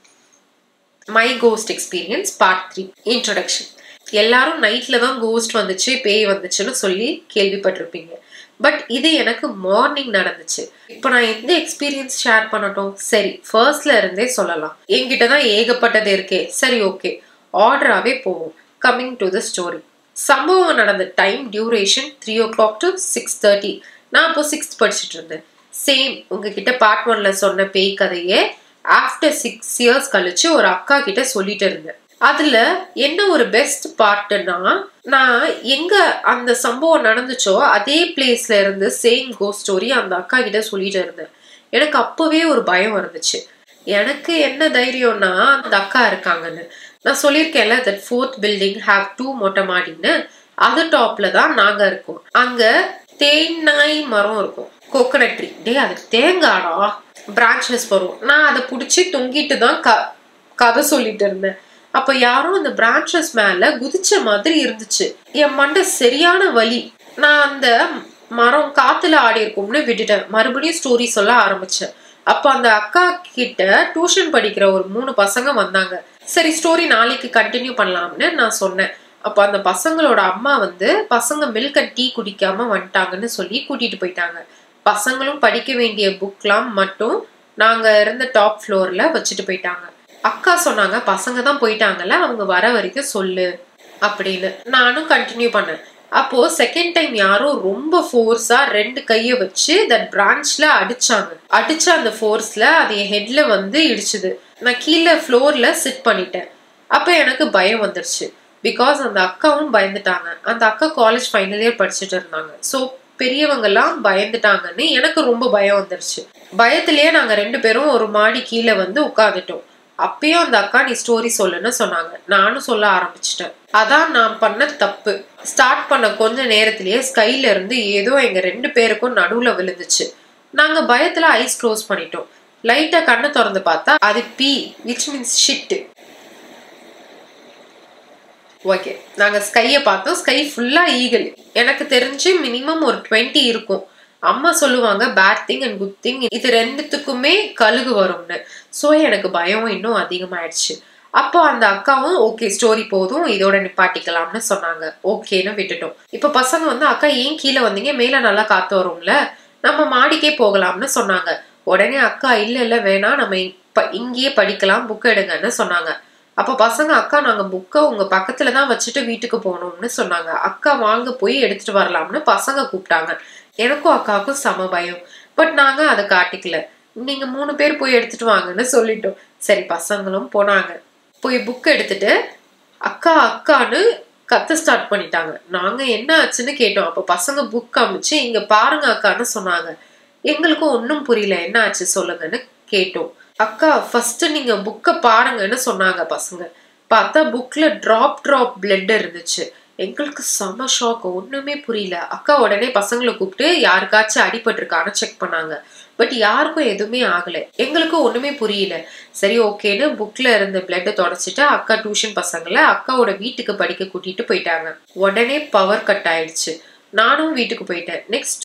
my ghost experience part three introduction எல்லாரும் நைட்ல தான் கோஸ்ட் வந்துச்சு பேய் வந்துச்சுன்னு சொல்லி கேள்விப்பட்டிருப்பீங்க பட் இது எனக்கு மார்னிங் நடந்துச்சு இப்போ நான் எந்த எக்ஸ்பீரியன்ஸ் ஷேர் பண்ணட்டும் சரி ஃபர்ஸ்ட்ல இருந்தே சொல்லலாம் என்கிட்ட தான் ஏகப்பட்டது இருக்கே சரி ஓகே ஆர்டராகவே போவோம் கம்மிங் டு த ஸ்டோரி சம்பவம் நடந்த time duration three o'clock to six thirty நான் இப்போ சிக்ஸ்த் படிச்சுட்டு இருந்தேன் சேம் உங்ககிட்ட பார்ட் ஒன்ல சொன்ன பேய் கதையே ஆஃப்டர் சிக்ஸ் இயர்ஸ் கழிச்சு ஒரு அக்கா கிட்ட சொல்லிட்டு இருந்தேன் அதுல என்ன ஒரு பெஸ்ட் பார்ட்னா நான் எங்க அந்த சம்பவம் நடந்துச்சோ அதே பிளேஸ்ல இருந்து சேம் கோ ஸ்டோரி அந்த அக்கா கிட்ட சொல்லிட்டு இருந்தேன் எனக்கு அப்பவே ஒரு பயம் இருந்துச்சு எனக்கு என்ன தைரியம்னா அந்த அக்கா இருக்காங்கன்னு நான் சொல்லியிருக்கேன்ல that fourth building have two மொட்டை மாடின்னு அது டாப்ல தான் நாங்க இருக்கோம் அங்க தேங்காய் மரம் இருக்கும் கோகனட் ட்ரீ டே அது தேங்காடா பிரான்ச்சஸ் வரும் நான் அதை பிடிச்சி தொங்கிட்டு தான் க கதை சொல்லிட்டு இருந்தேன் அப்ப யாரும் அந்த பிரான்ச்சஸ் மேல குதிச்ச மாதிரி இருந்துச்சு என் மண்டை சரியான வலி நான் அந்த மரம் காத்துல ஆடி இருக்கும்னு விட்டுட்டேன் மறுபடியும் ஸ்டோரி சொல்ல ஆரம்பிச்சேன் அப்ப அந்த அக்கா கிட்ட டியூஷன் படிக்கிற ஒரு மூணு பசங்க வந்தாங்க சரி ஸ்டோரி நாளைக்கு கண்டினியூ பண்ணலாம்னு நான் சொன்னேன் அப்போ அந்த பசங்களோட அம்மா வந்து பசங்க மில்க் அண்ட் டீ குடிக்காம வந்துட்டாங்கன்னு சொல்லி கூட்டிட்டு போயிட்டாங்க பசங்களும் படிக்க வேண்டிய புக்லாம் மட்டும் நாங்க இருந்த டாப் ஃப்ளோர்ல வச்சுட்டு போயிட்டாங்க அக்கா சொன்னாங்க பசங்க தான் போயிட்டாங்கல்ல அவங்க வர வரைக்கும் சொல்லு அப்படின்னு நானும் கண்டினியூ பண்ணேன் அப்போ செகண்ட் டைம் யாரோ ரொம்ப ஃபோர்ஸா ரெண்டு கைய வச்சு தட் பிரான்ச்ல அடிச்சாங்க அடிச்ச அந்த ஃபோர்ஸ்ல அது என் ஹெட்ல வந்து இடிச்சுது நான் கீழே ஃப்ளோர்ல சிட் பண்ணிட்டேன் அப்ப எனக்கு பயம் வந்துருச்சு பிகாஸ் அந்த அக்காவும் பயந்துட்டாங்க அந்த அக்கா காலேஜ் ஃபைனல் இயர் படிச்சுட்டு இருந்தாங்க ஸோ பெரியவங்க எல்லாம் பயந்துட்டாங்கன்னு எனக்கு ரொம்ப பயம் வந்துருச்சு பயத்திலேயே நாங்க ரெண்டு பேரும் ஒரு மாடி கீழே வந்து உட்காந்துட்டோம் அப்பயும் அந்த அக்கா நீ ஸ்டோரி சொல்லுன்னு சொன்னாங்க நானும் சொல்ல ஆரம்பிச்சிட்டேன் அதான் நான் பண்ண தப்பு ஸ்டார்ட் பண்ண கொஞ்ச நேரத்திலேயே ஸ்கைல இருந்து ஏதோ எங்க ரெண்டு பேருக்கும் நடுவுல விழுந்துச்சு நாங்க பயத்துல ஐஸ் க்ளோஸ் பண்ணிட்டோம் லைட்டா கண்ணை திறந்து பார்த்தா அது B which means shit okay நாங்க ஸ்கையை பார்த்தோம் ஸ்கை ஃபுல்லா ஈகிள் எனக்கு தெரிஞ்சு மினிமம் ஒரு டுவெண்ட்டி இருக்கும் அம்மா சொல்லுவாங்க bad thing and good thing இது ரெண்டுத்துக்குமே கழுகு வரும்னு ஸோ எனக்கு பயம் இன்னும் அதிகமாயிடுச்சு அப்போ அந்த அக்காவும் ஓகே ஸ்டோரி போதும் இதோட நிப்பாட்டிக்கலாம்னு சொன்னாங்க ஓகேன்னு விட்டுட்டோம் இப்போ பசங்க வந்து அக்கா ஏன் கீழே வந்தீங்க மேல நல்லா காத்து வரும்ல நம்ம மாடிக்கே போகலாம்னு சொன்னாங்க உடனே அக்கா இல்ல இல்ல வேணாம் நம்ம இப்ப இங்கேயே படிக்கலாம் புக் எடுங்கன்னு சொன்னாங்க அப்போ பசங்க அக்கா நாங்க புக்கை உங்க பக்கத்துல தான் வச்சுட்டு வீட்டுக்கு போகணும்னு சொன்னாங்க அக்கா வாங்க போய் எடுத்துட்டு வரலாம்னு பசங்க கூப்பிட்டாங்க எனக்கும் அக்காவுக்கும் சம பயம் பட் நாங்க அதை காட்டிக்கல நீங்க மூணு பேர் போய் எடுத்துட்டு வாங்கன்னு சொல்லிட்டோம் சரி பசங்களும் போனாங்க போய் புக் எடுத்துட்டு அக்கா அக்கான்னு கத்த ஸ்டார்ட் பண்ணிட்டாங்க நாங்க என்ன ஆச்சுன்னு கேட்டோம் அப்ப பசங்க புக் காமிச்சு இங்க பாருங்க அக்கான்னு சொன்னாங்க எங்களுக்கும் ஒன்றும் புரியல என்ன ஆச்சு சொல்லுங்கன்னு கேட்டோம் அக்கா ஃபர்ஸ்ட் நீங்க புக்கை பாருங்கன்னு சொன்னாங்க பசங்க பார்த்தா புக்ல டிராப் டிராப் பிளட் இருந்துச்சு எங்களுக்கு செம ஷாக் ஒண்ணுமே புரியல அக்கா உடனே பசங்களை கூப்பிட்டு யாருக்காச்சும் அடிபட்டிருக்கான்னு செக் பண்ணாங்க பட் யாருக்கும் எதுவுமே ஆகல எங்களுக்கும் ஒண்ணுமே புரியல சரி ஓகேன்னு புக்ல இருந்த பிளட்டை தொடச்சிட்டு அக்கா டியூஷன் பசங்களை அக்காவோட வீட்டுக்கு படிக்க கூட்டிட்டு போயிட்டாங்க உடனே பவர் கட் ஆயிடுச்சு நானும் வீட்டுக்கு போயிட்டேன் நெக்ஸ்ட்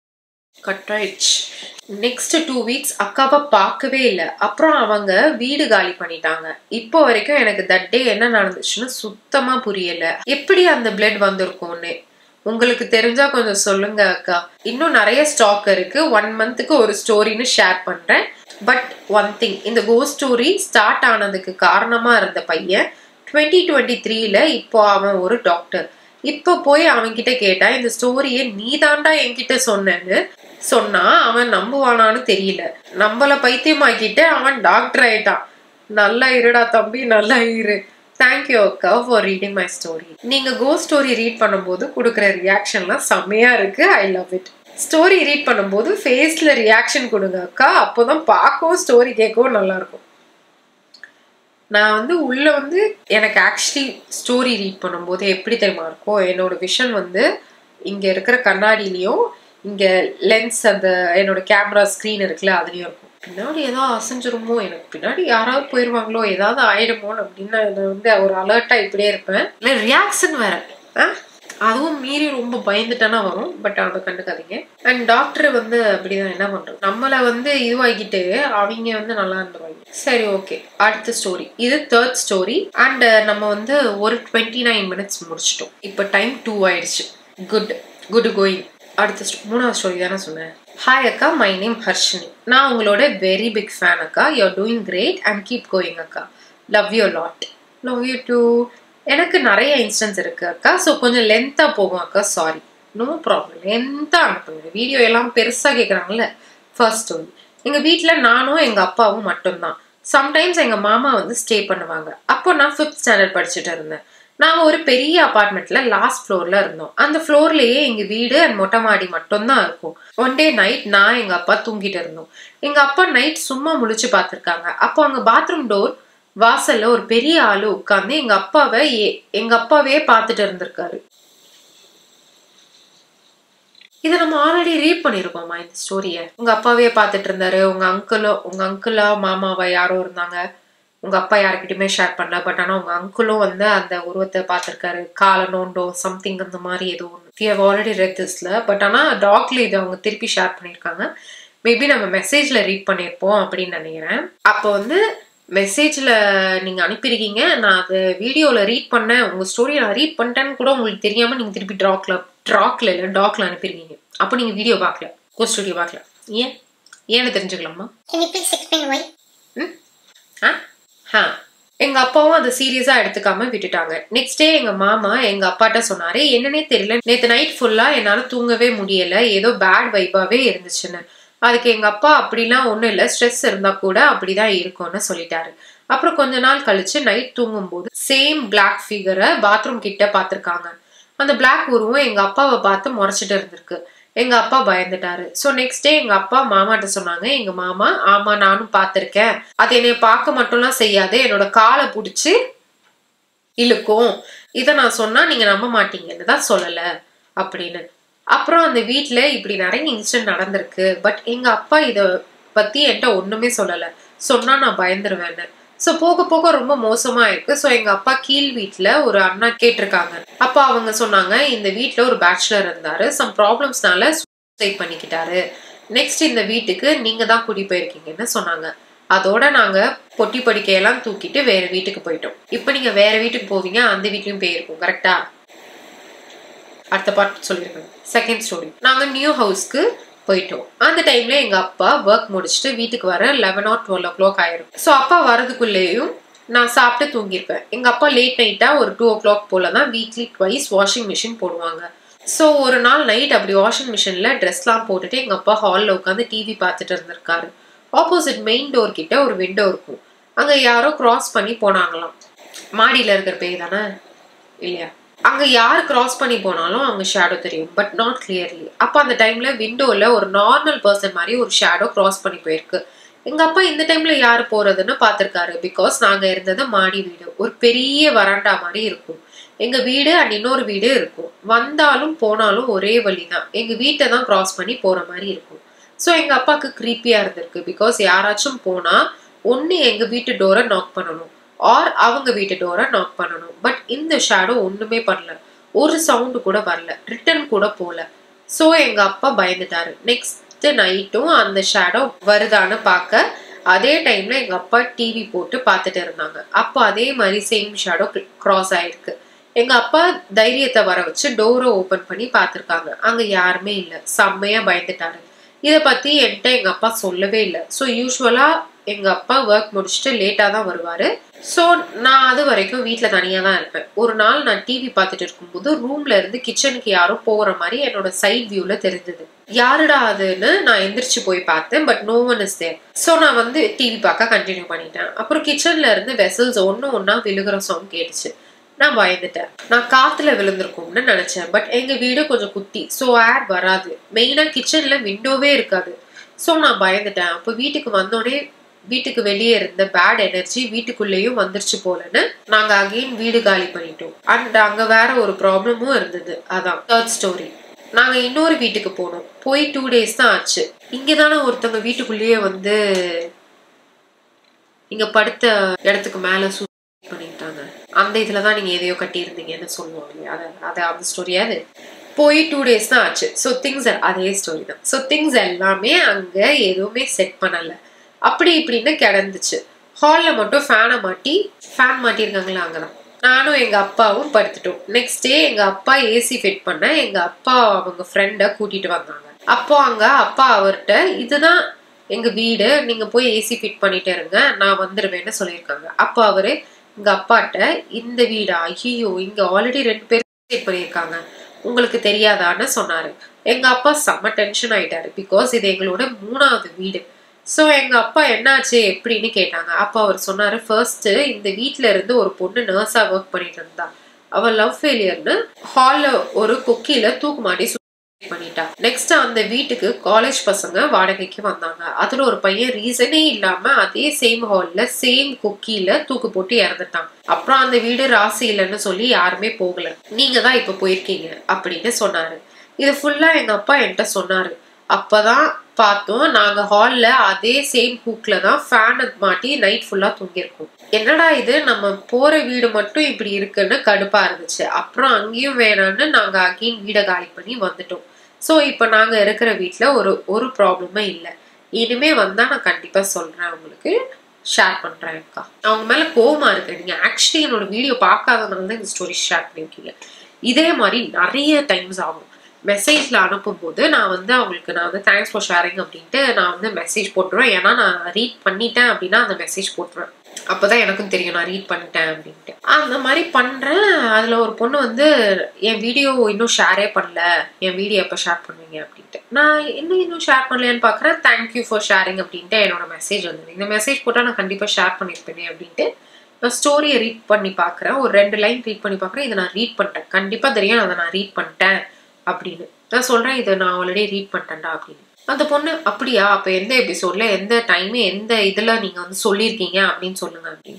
கட் ஆயிடுச்சு நெக்ஸ்ட் டூ வீக்ஸ் அக்காவை பார்க்கவே இல்லை அப்புறம் அவங்க வீடு காலி பண்ணிட்டாங்க இப்போ வரைக்கும் எனக்கு தட் டே என்ன நடந்துச்சுன்னு சுத்தமா புரியல எப்படி அந்த பிளட் வந்திருக்கும்னு உங்களுக்கு தெரிஞ்சா கொஞ்சம் சொல்லுங்க அக்கா இன்னும் நிறைய ஸ்டாக் இருக்கு ஒன் மந்த்துக்கு ஒரு ஸ்டோரின்னு ஷேர் பண்றேன் பட் ஒன் திங் இந்த கோ ஸ்டோரி ஸ்டார்ட் ஆனதுக்கு காரணமா இருந்த பையன் டுவெண்ட்டி டுவெண்ட்டி த்ரீல இப்போ அவன் ஒரு டாக்டர் இப்போ போய் அவன்கிட்ட கேட்டா இந்த ஸ்டோரியை நீ தாண்டா என்கிட்ட சொன்னேன்னு சொன்னா அவன் நம்புவானான்னு தெரியல நம்மள பைத்தியமாக்கிட்டு அவன் டாக்டர் ஆயிட்டான் நல்லா இருடா தம்பி நல்லா இரு தேங்க்யூ அக்கா ஃபார் ரீடிங் மை ஸ்டோரி நீங்க கோ ஸ்டோரி ரீட் பண்ணும்போது கொடுக்குற ரியாக்ஷன்லாம் செம்மையா இருக்கு I love it story read பண்ணும்போது ஃபேஸ்ல ரியாக்ஷன் கொடுங்க அக்கா அப்போதான் பார்க்கவும் ஸ்டோரி கேட்கவும் நல்லா இருக்கும் நான் வந்து உள்ள வந்து எனக்கு ஆக்சுவலி ஸ்டோரி ரீட் பண்ணும்போது எப்படி தெரியுமா இருக்கும் என்னோட விஷன் வந்து இங்க இருக்கிற கண்ணாடியிலையும் இங்க லென்ஸ் அந்த என்னோட கேமரா ஸ்க்ரீன் இருக்குல்ல அதுலயும் இருக்கும் பின்னாடி ஏதாவது அசைஞ்சிருமோ எனக்கு பின்னாடி யாராவது போயிருவாங்களோ ஏதாவது ஆயிடுமோன்னு அப்படின்னு நான் வந்து ஒரு அலர்ட்டா இப்படியே இருப்பேன் இல்லை ரியாக்ஷன் வேற ஆ அதுவும் மீறி ரொம்ப பயந்துட்டேன்னா வரும் பட் அதை கண்டுக்காதீங்க அண்ட் டாக்டர் வந்து அப்படிதான் என்ன பண்றது நம்மளை வந்து இதுவாகிட்டு அவங்க வந்து நல்லா இருந்துருவாங்க சரி ஓகே அடுத்த ஸ்டோரி இது தேர்ட் ஸ்டோரி அண்ட் நம்ம வந்து ஒரு டுவெண்ட்டி நைன் மினிட்ஸ் முடிச்சிட்டோம் இப்போ டைம் டூ ஆயிடுச்சு குட் குட் கோயிங் அடுத்த sto- மூணாவது ஸ்டோரி தானே சொன்னேன் ஹாய் அக்கா மை நேம் ஹர்ஷினி நான் உங்களோட வெரி பிக் ஃபேன் அக்கா you are doing great and keep going அக்கா love you lot love you too எனக்கு நிறைய இன்ஸ்டன்ஸ் இருக்கு அக்கா ஸோ கொஞ்சம் லென்த்தாக போகும் அக்கா சாரி நோ ப்ராப்ளம் லென்த்தாக அனுப்புங்க வீடியோ எல்லாம் பெருசாக கேட்குறாங்கல்ல ஃபர்ஸ்ட் ஸ்டோரி எங்கள் வீட்டில் நானும் எங்கள் அப்பாவும் மட்டும்தான் சம்டைம்ஸ் எங்கள் மாமா வந்து ஸ்டே பண்ணுவாங்க அப்போ நான் ஃபிஃப்த் ஸ்டாண்டர்ட் படிச்சுட்டு இருந்தேன் நாங்கள் ஒரு பெரிய அபார்ட்மெண்ட்ல லாஸ்ட் ஃப்ளோர்ல இருந்தோம் அந்த ஃப்ளோர்லயே எங்க வீடு அண்ட் மொட்டை மாடி மட்டும்தான் இருக்கும் ஒன் டே நைட் நான் எங்க அப்பா தூங்கிட்டு இருந்தோம் எங்க அப்பா நைட் சும்மா முழிச்சு பார்த்திருக்காங்க அப்போ அங்க பாத்ரூம் டோர் வாசல்ல ஒரு பெரிய ஆளு உட்கார்ந்து எங்க அப்பாவை ஏ- எங்க அப்பாவே பார்த்துட்டு இருந்திருக்காரு இதை நம்ம ஆல்ரெடி ரீட் பண்ணியிருக்கோமா இந்த ஸ்டோரியை உங்க அப்பாவே பார்த்துட்டு இருந்தாரு உங்க அங்கிளோ உங்க அங்கிளா மாமாவா யாரோ இருந்தாங்க உங்க அப்பா யாருக்கிட்டயுமே ஷேர் பண்ணல பட் ஆனா உங்க அங்கிளும் வந்து அந்த உருவத்தை பார்த்திருக்காரு கால நோண்டோ சம்திங் அந்த மாதிரி ஏதோ ஒன்று வி ஹவ் ஆல்ரெடி ரெட் திஸ்ல பட் ஆனா டாக்ல இது அவங்க திருப்பி ஷேர் பண்ணியிருக்காங்க மேபி நம்ம மெசேஜ்ல ரீட் பண்ணியிருப்போம் அப்படின்னு நினைக்கிறேன் அப்போ வந்து மெசேஜ்ல நீங்க அனுப்பியிருக்கீங்க நான் அதை வீடியோல ரீட் பண்ணேன் உங்க ஸ்டோரியை நான் ரீட் பண்ணிட்டேன்னு கூட உங்களுக்கு தெரியாம நீங்க திருப்பி ட்ராக்ல ட்ராக்ல இல்லை டாக்ல அனுப்பியிருக்கீங்க அப்போ நீங்க வீடியோ பார்க்கல கோ ஸ்டோரியோ பார்க்கல ஏன் ஏன்னு தெரிஞ்சுக்கலாமா Can you please explain why? ஆ ஆ எங்க அப்பாவும் அதை சீரியஸா எடுத்துக்காம விட்டுட்டாங்க நெக்ஸ்ட் டே எங்க மாமா எங்க அப்பாட்ட சொன்னாரு என்னன்னே தெரியல நேத்து நைட் ஃபுல்லா என்னால தூங்கவே முடியல ஏதோ பேட் வைபாவே இருந்துச்சுன்னு அதுக்கு எங்க அப்பா அப்படிலாம் ஒண்ணும் இல்ல ஸ்ட்ரெஸ் இருந்தா கூட அப்படிதான் இருக்கும்னு சொல்லிட்டாரு அப்புறம் கொஞ்ச நாள் கழிச்சு நைட் தூங்கும்போது சேம் பிளாக் ஃபிகரை பாத்ரூம் கிட்ட பார்த்திருக்காங்க அந்த பிளாக் உருவம் எங்க அப்பாவை பார்த்து முறைச்சிட்டு இருந்திருக்கு எங்க அப்பா பயந்துட்டாரு ஸோ நெக்ஸ்ட் டே எங்க அப்பா மாமாட்ட சொன்னாங்க எங்க மாமா ஆமா நானும் பார்த்திருக்கேன் அது என்னைய பார்க்க மட்டும்லாம் செய்யாது என்னோட காலை பிடிச்சி இழுக்கும் இதை நான் சொன்னா நீங்க நம்ப மாட்டீங்கன்னு தான் சொல்லல அப்படின்னு அப்புறம் அந்த வீட்ல இப்படி நிறைய இன்சிடென்ட் நடந்திருக்கு பட் எங்க அப்பா இத பத்தி என்கிட்ட ஒண்ணுமே சொல்லல சொன்னா நான் பயந்துருவேன்னு ஸோ போக போக ரொம்ப மோசமா இருக்கு ஸோ எங்க அப்பா கீழ் வீட்ல ஒரு அண்ணா கேட்டிருக்காங்க அப்ப அவங்க சொன்னாங்க இந்த வீட்ல ஒரு பேச்சுலர் இருந்தாரு சம் ப்ராப்ளம்ஸ்னால சூசைட் பண்ணிக்கிட்டாரு நெக்ஸ்ட் இந்த வீட்டுக்கு நீங்க தான் குடி போயிருக்கீங்கன்னு சொன்னாங்க அதோட நாங்க பொட்டி படிக்கையெல்லாம் தூக்கிட்டு வேற வீட்டுக்கு போயிட்டோம் இப்போ நீங்க வேற வீட்டுக்கு போவீங்க அந்த வீட்லயும் போயிருக்கோம் கரெக்டா அடுத்த பார்ட் சொல்லியிருக்கேன் செகண்ட் ஸ்டோரி நாங்க நியூ ஹவுஸ்க்கு போயிட்டோம் அந்த டைம்ல எங்க அப்பா ஒர்க் முடிச்சுட்டு வீட்டுக்கு வர eleven or twelve o'clock ஆயிரும் ஸோ அப்பா வரதுக்குள்ளேயும் நான் சாப்பிட்டு தூங்கியிருப்பேன் எங்க அப்பா லேட் நைட்டா ஒரு டூ ஓ கிளாக் போல தான் வீக்லி ட்வைஸ் வாஷிங் மிஷின் போடுவாங்க ஸோ ஒரு நாள் நைட் அப்படி வாஷிங் மிஷின்ல ட்ரெஸ்லாம் போட்டுட்டு எங்க அப்பா ஹாலில் உட்காந்து டிவி பார்த்துட்டு இருந்திருக்காரு ஆப்போசிட் மெயின் டோர் கிட்ட ஒரு விண்டோ இருக்கும் அங்க யாரோ கிராஸ் பண்ணி போனாங்களாம் மாடியில இருக்கிற பேய் தானே இல்லையா அங்க யார் கிராஸ் பண்ணி போனாலும் அவங்க ஷேடோ தெரியும் பட் நாட் கிளியர்லி அப்ப அந்த டைம்ல விண்டோல ஒரு நார்மல் பர்சன் மாதிரி ஒரு ஷேடோ கிராஸ் பண்ணி போயிருக்கு எங்க அப்பா இந்த டைம்ல யார் போறதுன்னு பாத்திருக்காரு பிகாஸ் நாங்க இருந்தது மாடி வீடு ஒரு பெரிய வராண்டா மாதிரி இருக்கும் எங்க வீடு அண்ட் இன்னொரு வீடு இருக்கும் வந்தாலும் போனாலும் ஒரே வழிதான் எங்க வீட்டை தான் கிராஸ் பண்ணி போற மாதிரி இருக்கும் ஸோ எங்க அப்பாவுக்கு க்ரீப்பியா இருந்திருக்கு பிகாஸ் யாராச்சும் போனா ஒன்னு எங்க வீட்டு டோரை நாக் பண்ணணும் ஆர் அவங்க வீட்டு டோரை நாக் பண்ணணும் பட் இந்த ஷேடோ ஒண்ணுமே பண்ணல ஒரு சவுண்டு கூட வரல ரிட்டர்ன் கூட போல ஸோ எங்க அப்பா பயந்துட்டாரு நெக்ஸ்ட் நைட்டும் அந்த ஷேடோ வருதான்னு பார்க்க அதே டைம்ல எங்க அப்பா டிவி போட்டு பார்த்துட்டு இருந்தாங்க அப்போ அதே மாதிரி சேம் ஷேடோ கிராஸ் ஆயிருக்கு எங்க அப்பா தைரியத்தை வர வச்சு டோரை ஓபன் பண்ணி பார்த்துருக்காங்க அங்க யாருமே இல்லை செம்மையா பயந்துட்டாரு இதை பத்தி என்கிட்ட எங்க அப்பா சொல்லவே இல்லை ஸோ யூஸ்வலா எங்க அப்பா ஒர்க் முடிச்சுட்டு லேட்டா தான் வருவாரு ஸோ நான் அது வரைக்கும் வீட்டில் தனியாக தான் இருப்பேன் ஒரு நாள் நான் டிவி பார்த்துட்டு இருக்கும்போது ரூம்ல இருந்து கிச்சனுக்கு யாரோ போகிற மாதிரி என்னோட சைட் வியூல தெரிஞ்சது யாருடா அதுன்னு நான் எந்திரிச்சு போய் பார்த்தேன் but no one is there so நான் வந்து டிவி பார்க்க கண்டினியூ பண்ணிட்டேன் அப்புறம் கிச்சன்ல இருந்து வெசல்ஸ் ஒன்று ஒன்றா விழுகிற சவுண்ட் கேட்டுச்சு நான் பயந்துட்டேன் நான் காத்துல விழுந்திருக்கும்னு நினைச்சேன் பட் எங்க வீடு கொஞ்சம் குட்டி ஸோ ஏர் வராது மெயினா கிச்சன்ல விண்டோவே இருக்காது ஸோ நான் பயந்துட்டேன் அப்போ வீட்டுக்கு வந்தோடனே வீட்டுக்கு வெளியே இருந்த பேட் எனர்ஜி வீட்டுக்குள்ளேயும் வந்துருச்சு போலன்னு நாங்க அகைன் வீடு காலி பண்ணிட்டோம் அண்ட் அங்க வேற ஒரு ப்ராப்ளமும் இருந்தது அதான் தேர்ட் ஸ்டோரி நாங்க இன்னொரு வீட்டுக்கு போனோம் போய் டூ டேஸ் தான் ஆச்சு இங்கதானே ஒருத்தவங்க வீட்டுக்குள்ளேயே வந்து இங்க படுத்த இடத்துக்கு மேல சூ பண்ணிட்டாங்க அந்த இதுல தான் நீங்க எதையோ கட்டியிருந்தீங்கன்னு சொல்லுவாங்க இல்லையா அதை அதை அந்த ஸ்டோரியாது போய் டூ டேஸ் தான் ஆச்சு ஸோ திங்ஸ் அதே ஸ்டோரி தான் ஸோ திங்ஸ் எல்லாமே அங்க எதுவுமே செட் பண்ணல அப்படி இப்படின்னு கிடந்துச்சு ஹாலில் மட்டும் ஃபேனை மாட்டி ஃபேன் மாட்டியிருக்காங்களா அங்கதான் நானும் எங்க அப்பாவும் படுத்துட்டோம் நெக்ஸ்ட் டே எங்க அப்பா ஏசி ஃபிட் பண்ண எங்க அப்பா அவங்க ஃப்ரெண்டை கூட்டிட்டு வந்தாங்க அப்போ அங்க அப்பா அவர்கிட்ட இதுதான் எங்க வீடு நீங்க போய் ஏசி ஃபிட் பண்ணிட்டே இருங்க நான் வந்துருவேன்னு சொல்லியிருக்காங்க அப்போ அவரு எங்க அப்பாட்ட இந்த வீடா ஐயோ இங்க ஆல்ரெடி ரெண்டு பேர் செட் பண்ணியிருக்காங்க உங்களுக்கு தெரியாதான்னு சொன்னாரு எங்க அப்பா செம்ம டென்ஷன் ஆயிட்டாரு பிகாஸ் இது எங்களோட மூணாவது வீடு ஸோ எங்க அப்பா என்னாச்சு எப்படின்னு கேட்டாங்க அப்போ அவர் சொன்னாரு ஃபர்ஸ்ட் இந்த வீட்ல இருந்து ஒரு பொண்ணு நர்ஸா ஒர்க் பண்ணிட்டு இருந்தா அவ லவ் ஃபெயிலியர்னு ஹால்ல ஒரு கொக்கியில தூக்கு மாட்டி பண்ணிட்டா நெக்ஸ்ட் அந்த வீட்டுக்கு காலேஜ் பசங்க வாடகைக்கு வந்தாங்க அதுல ஒரு பையன் ரீசனே இல்லாம அதே சேம் ஹால்ல சேம் குக்கில தூக்கு போட்டு இறந்துட்டான் அப்புறம் அந்த வீடு ராசி இல்லைன்னு சொல்லி யாருமே போகல நீங்க தான் இப்ப போயிருக்கீங்க அப்படின்னு சொன்னாரு இது ஃபுல்லா எங்க அப்பா என்கிட்ட சொன்னாரு அப்பதான் பார்த்தோம் நாங்க ஹால்ல அதே சேம் ஹூக்ல தான் ஃபேன் மாட்டி நைட் ஃபுல்லா தூங்கியிருக்கோம் என்னடா இது நம்ம போற வீடு மட்டும் இப்படி இருக்குன்னு கடுப்பா இருந்துச்சு அப்புறம் அங்கேயும் வேணான்னு நாங்க அகைன் வீடை காலி பண்ணி வந்துட்டோம் ஸோ இப்போ நாங்க இருக்கிற வீட்ல ஒரு ஒரு ப்ராப்ளமே இல்லை இனிமே வந்தா நான் கண்டிப்பா சொல்றேன் உங்களுக்கு ஷேர் பண்றேன் அக்கா அவங்க மேல கோவமா இருக்கு நீங்க ஆக்சுவலி என்னோட வீடியோ பார்க்காதனால தான் இந்த ஸ்டோரி ஷேர் பண்ணிருக்கீங்க இதே மாதிரி நிறைய டைம்ஸ் ஆகும் மெசேஜ்ல அனுப்பும்போது நான் வந்து அவங்களுக்கு நான் வந்து தேங்க்ஸ் ஃபார் ஷேரிங் அப்படின்ட்டு நான் வந்து மெசேஜ் போட்டுருவேன் ஏன்னா நான் ரீட் பண்ணிட்டேன் அப்படின்னா அந்த மெசேஜ் போட்டுருவேன் அப்போதான் எனக்கும் தெரியும் நான் ரீட் பண்ணிட்டேன் அப்படின்ட்டு அந்த மாதிரி பண்றேன் அதுல ஒரு பொண்ணு வந்து என் வீடியோ இன்னும் ஷேரே பண்ணல என் வீடியோ எப்போ ஷேர் பண்ணுவீங்க அப்படின்ட்டு நான் என்ன இன்னும் ஷேர் பண்ணலையான்னு பார்க்குறேன் தேங்க்யூ ஃபார் ஷேரிங் அப்படின்ட்டு என்னோட மெசேஜ் வந்தது இந்த மெசேஜ் போட்டால் நான் கண்டிப்பாக ஷேர் பண்ணியிருப்பேனே அப்படின்ட்டு நான் ஸ்டோரியை ரீட் பண்ணி பார்க்குறேன் ஒரு ரெண்டு லைன் ரீட் பண்ணி பார்க்குறேன் இதை நான் ரீட் பண்ணிட்டேன் கண்டிப்பாக தெரியும் அதை நான் ரீட் பண்ணிட்டேன் அப்படின்னு நான் சொல்றேன் இதை நான் ஆல்ரெடி ரீட் பண்ணிட்டேன்டா அப்படின்னு அந்த பொண்ணு அப்படியா அப்ப எந்த எபிசோட்ல எந்த டைம் எந்த இதுல நீங்க வந்து சொல்லியிருக்கீங்க அப்படின்னு சொல்லுங்க அப்படின்னு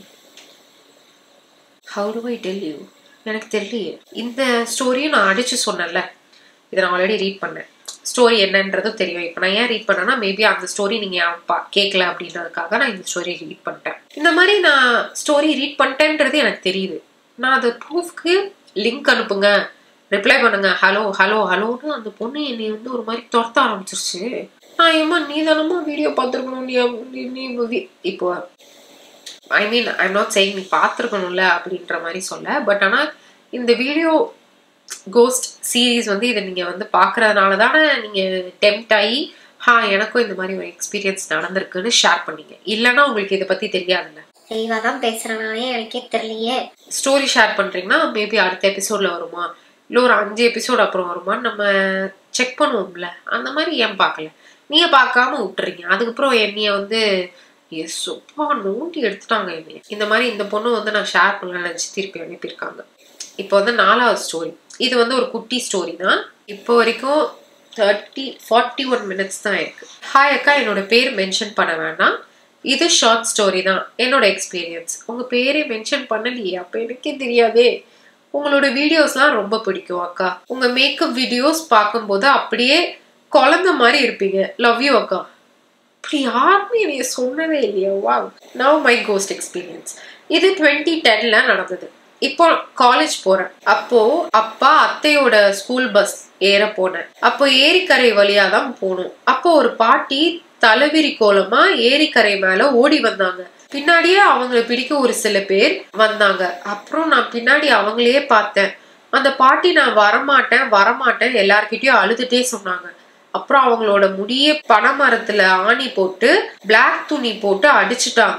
how do I tell you எனக்கு தெரியலையே இந்த ஸ்டோரியும் நான் அடிச்சு சொன்னேன்ல இதை நான் ஆல்ரெடி ரீட் பண்ணேன் ஸ்டோரி என்னன்றதும் தெரியும் இப்போ நான் ஏன் ரீட் பண்ணேன்னா மேபி அந்த ஸ்டோரி நீங்கள் பா கேட்கல அப்படின்றதுக்காக நான் இந்த ஸ்டோரி ரீட் பண்ணிட்டேன் இந்த மாதிரி நான் ஸ்டோரி ரீட் பண்ணிட்டேன்றது எனக்கு தெரியுது நான் அது ப்ரூஃப்க்கு லிங்க் அனுப்புங்க ரிப்ளை பண்ணுங்க ஹலோ ஹலோ ஹலோன்னு அந்த பொண்ணு என்னை வந்து ஒரு மாதிரி துரத்த ஆரம்பிச்சிருச்சு நான் ஏமா நீ தானமா வீடியோ பார்த்துருக்கணும் நீ நீ நீ இப்போ ஐ மீன் ஐ நாட் சேயிங் நீ பார்த்துருக்கணும்ல அப்படின்ற மாதிரி சொல்ல பட் ஆனால் இந்த வீடியோ கோஸ்ட் சீரீஸ் வந்து இதை நீங்கள் வந்து பார்க்கறதுனால தானே நீங்கள் டெம்ட் ஆகி ஹா எனக்கும் இந்த மாதிரி ஒரு எக்ஸ்பீரியன்ஸ் நடந்திருக்குன்னு ஷேர் பண்ணீங்க இல்லைன்னா உங்களுக்கு இதை பற்றி தெரியாதுல்ல தெளிவாக தான் பேசுகிறனாலே எனக்கே தெரியலையே ஸ்டோரி ஷேர் பண்ணுறீங்கன்னா மேபி அடுத்த எபிசோடில் வருமா இல்லை ஒரு அஞ்சு எபிசோட் அப்புறம் வருமான்னு நம்ம செக் பண்ணுவோம்ல அந்த மாதிரி ஏன் பார்க்கல நீங்கள் பார்க்காம விட்டுறீங்க அதுக்கப்புறம் என்னைய வந்து எஸ்ப்பா நோண்டி எடுத்துட்டாங்க என்னைய இந்த மாதிரி இந்த பொண்ணு வந்து நான் ஷேர் பண்ணல நினச்சி திருப்பி அனுப்பியிருக்காங்க இப்போ வந்து நாலாவது ஸ்டோரி இது வந்து ஒரு குட்டி ஸ்டோரி தான் இப்போ வரைக்கும் தேர்ட்டி ஃபார்ட்டி ஒன் மினிட்ஸ் தான் இருக்கு ஹாய் அக்கா என்னோட பேர் மென்ஷன் பண்ண வேண்டாம் இது ஷார்ட் ஸ்டோரி தான் என்னோட எக்ஸ்பீரியன்ஸ் உங்க பேரே மென்ஷன் பண்ணலையே அப்ப எனக்கே தெரியாதே உங்களோட வீடியோஸ்லாம் ரொம்ப பிடிக்கும் அக்கா உங்க மேக்கப் வீடியோஸ் பார்க்கும்போது அப்படியே குழந்த மாதிரி இருப்பீங்க லவ் யூ அக்கா அப்படி யாருமே என்னைய சொன்னதே இல்லையா வா நவ் மை கோஸ்ட் எக்ஸ்பீரியன்ஸ் இது டுவெண்ட்டி டென்ல நடந்தது இப்போ காலேஜ் போறேன் அப்போ அப்பா அத்தையோட ஸ்கூல் பஸ் ஏற போனேன் அப்போ ஏரிக்கரை வழியா தான் போகணும் அப்போ ஒரு பாட்டி தலைவிரி கோலமா ஏரிக்கரை மேல ஓடி வந்தாங்க பின்னாடியே அவங்கள பிடிக்க ஒரு சில பேர் வந்தாங்க அப்புறம் நான் பின்னாடி அவங்களையே பார்த்தேன் அந்த பாட்டி நான் வரமாட்டேன் வரமாட்டேன் எல்லார்கிட்டயும் அழுதுட்டே சொன்னாங்க அப்புறம் அவங்களோட முடிய பனைமரத்துல ஆணி போட்டு பிளாக் துணி போட்டு அடிச்சுட்டாங்க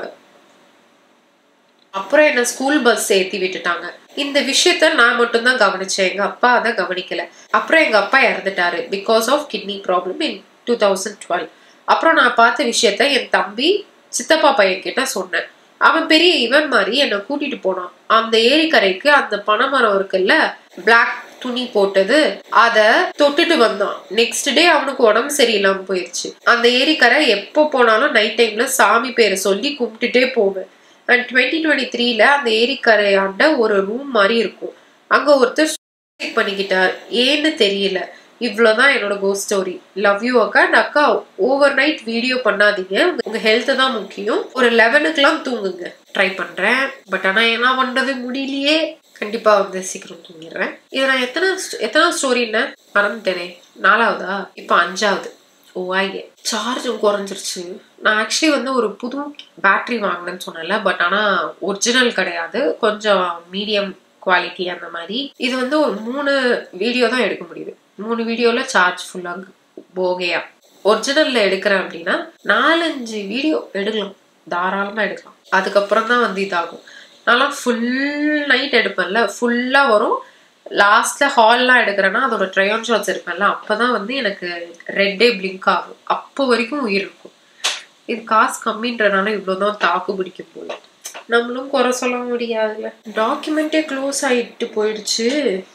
அப்புறம் என்ன ஸ்கூல் பஸ் ஏத்தி விட்டுட்டாங்க இந்த விஷயத்த நான் மட்டும்தான் கவனிச்சேன் எங்க அப்பா அதை கவனிக்கல அப்புறம் எங்க அப்பா இறந்துட்டாரு because of kidney problem in two thousand twelve அப்புறம் நான் பார்த்த விஷயத்த என் தம்பி சித்தப்பா பையன் கிட்ட சொன்னேன் அவன் பெரிய இவன் மாதிரி என்னை கூட்டிட்டு போனான் அந்த ஏரிக்கரைக்கு அந்த பனைமரம் இருக்குல்ல பிளாக் துணி போட்டது அத தொட்டுட்டு வந்தான் நெக்ஸ்ட் டே அவனுக்கு உடம்பு சரியில்லாம போயிருச்சு அந்த ஏரிக்கரை எப்போ போனாலும் நைட் டைம்ல சாமி பேரை சொல்லி கும்பிட்டுட்டே போவேன் அண்ட் டுவெண்ட்டி டுவெண்ட்டி த்ரீல அந்த ஏரிக்கரையாண்ட ஒரு ரூம் மாதிரி இருக்கும் அங்க ஒருத்தர் suicide பண்ணிக்கிட்டார் ஏன்னு தெரியல இவ்வளவுதான் என்னோட கோ ஸ்டோரி லவ் யூ அக்கா அண்ட் அக்கா ஓவர் நைட் வீடியோ பண்ணாதீங்க உங்க ஹெல்த் தான் முக்கியம் ஒரு லெவனுக்குலாம் தூங்குங்க ட்ரை பண்றேன் பட் ஆனா என்ன பண்றது முடியலையே கண்டிப்பா வந்து சீக்கிரம் தூங்கிடுறேன் இதை நான் எத்தனை எத்தனை ஸ்டோரின்னு மறந்துட்டேனே நாலாவதா இப்போ அஞ்சாவது ஓவாயே சார்ஜும் குறைஞ்சிருச்சு நான் ஆக்சுவலி வந்து ஒரு புது பேட்டரி வாங்கினேன்னு சொன்னேன்ல பட் ஆனால் ஒரிஜினல் கிடையாது கொஞ்சம் மீடியம் குவாலிட்டி அந்த மாதிரி இது வந்து ஒரு மூணு வீடியோ தான் எடுக்க முடியுது மூணு வீடியோவில் சார்ஜ் ஃபுல்லாக போகையா ஒரிஜினலில் எடுக்கிறேன் அப்படின்னா நாலஞ்சு வீடியோ எடுக்கலாம் தாராளமாக எடுக்கலாம் அதுக்கப்புறம் தான் வந்து இதாகும் நான்லாம் ஃபுல் நைட் எடுப்பேன்ல ஃபுல்லாக வரும் லாஸ்ட்ல ஹால்லாம் எடுக்கிறேன்னா அதோட ட்ரையான் ஷாட்ஸ் இருப்பேன்ல அப்பதான் வந்து எனக்கு ரெட்டே பிளிங்க் ஆகும் அப்போ வரைக்கும் உயிர் இருக்கும் இது காசு கம்மின்றனால இவ்வளவுதான் தாக்கு பிடிக்கும் போல நம்மளும் குறை சொல்ல முடியாதுல்ல டாக்குமெண்ட்டே க்ளோஸ் ஆயிட்டு போயிடுச்சு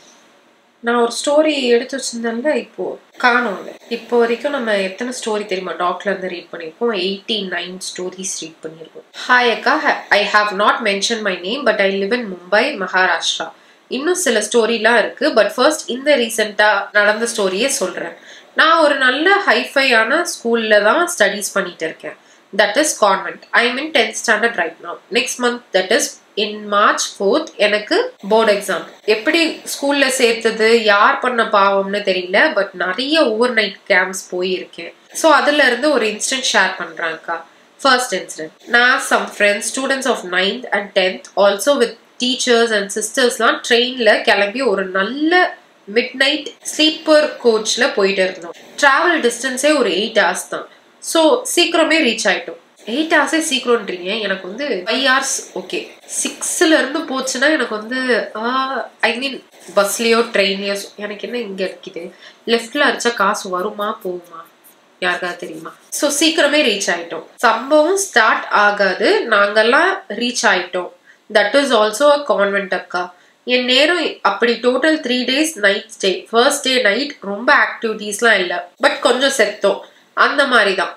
நான் ஒரு ஸ்டோரி எடுத்து வச்சிருந்தேன்ல இப்போ காணோம்ல இப்போ வரைக்கும் நம்ம எத்தனை ஸ்டோரி தெரியுமா டாக்ல இருந்து ரீட் பண்ணியிருக்கோம் எயிட்டி நைன் ஸ்டோரிஸ் ரீட் பண்ணியிருக்கோம் ஹாய் அக்கா I have not mention my name but I live in Mumbai Maharashtra இன்னும் சில ஸ்டோரிலாம் இருக்கு பட் ஃபர்ஸ்ட் இந்த ரீசெண்டா நடந்த ஸ்டோரியே சொல்றேன் நான் ஒரு நல்ல ஹைஃபையான ஸ்கூல்ல தான் ஸ்டடீஸ் பண்ணிட்டு இருக்கேன் that is convent I mean tenth standard right now next month that is in March fourth எனக்கு போர்டு எக்ஸாம் எப்படி ஸ்கூல்ல சேர்த்தது யார் பண்ண பாவம்னு தெரியல பட் நிறைய ஓவர் நைட் கேம்ப்ஸ் போயிருக்கேன் ஸோ அதுல இருந்து ஒரு இன்ஸ்டன்ட் ஷேர் பண்றாங்கக்கா ஃபர்ஸ்ட் இன்சிடென்ட் நான் some friends students of ninth and tenth also with teachers and சிஸ்டர்ஸ்லாம் ட்ரெயினில் கிளம்பி ஒரு நல்ல மிட் நைட் ஸ்லீப்பர் கோச்சில் போயிட்டு இருந்தோம் ட்ராவல் டிஸ்டன்ஸே ஒரு எயிட் ஹவர்ஸ் தான் ஸோ சீக்கிரமே ரீச் ஆயிட்டோம் எயிட் ஹவர்ஸே சீக்கிரம்ன்றீங்க எனக்கு வந்து ஃபைவ் ஹவர்ஸ் ஓகே சிக்ஸ்ல இருந்து போச்சுன்னா எனக்கு வந்து ஐ மீன் பஸ்லயோ ட்ரெயின்லயோ எனக்கு என்ன இங்க இருக்குது லெஃப்ட்ல அடிச்சா காசு வருமா போகுமா யாருக்காவது தெரியுமா ஸோ சீக்கிரமே ரீச் ஆயிட்டோம் சம்பவம் ஸ்டார்ட் ஆகாது நாங்கெல்லாம் ரீச் ஆயிட்டோம் that is also a convent அக்கா என் நேரம் அப்படி total three days night stay first day night ரொம்ப ஆக்டிவிட்டீஸ்லாம் இல்லை பட் கொஞ்சம் செத்தோம் அந்த மாதிரி தான்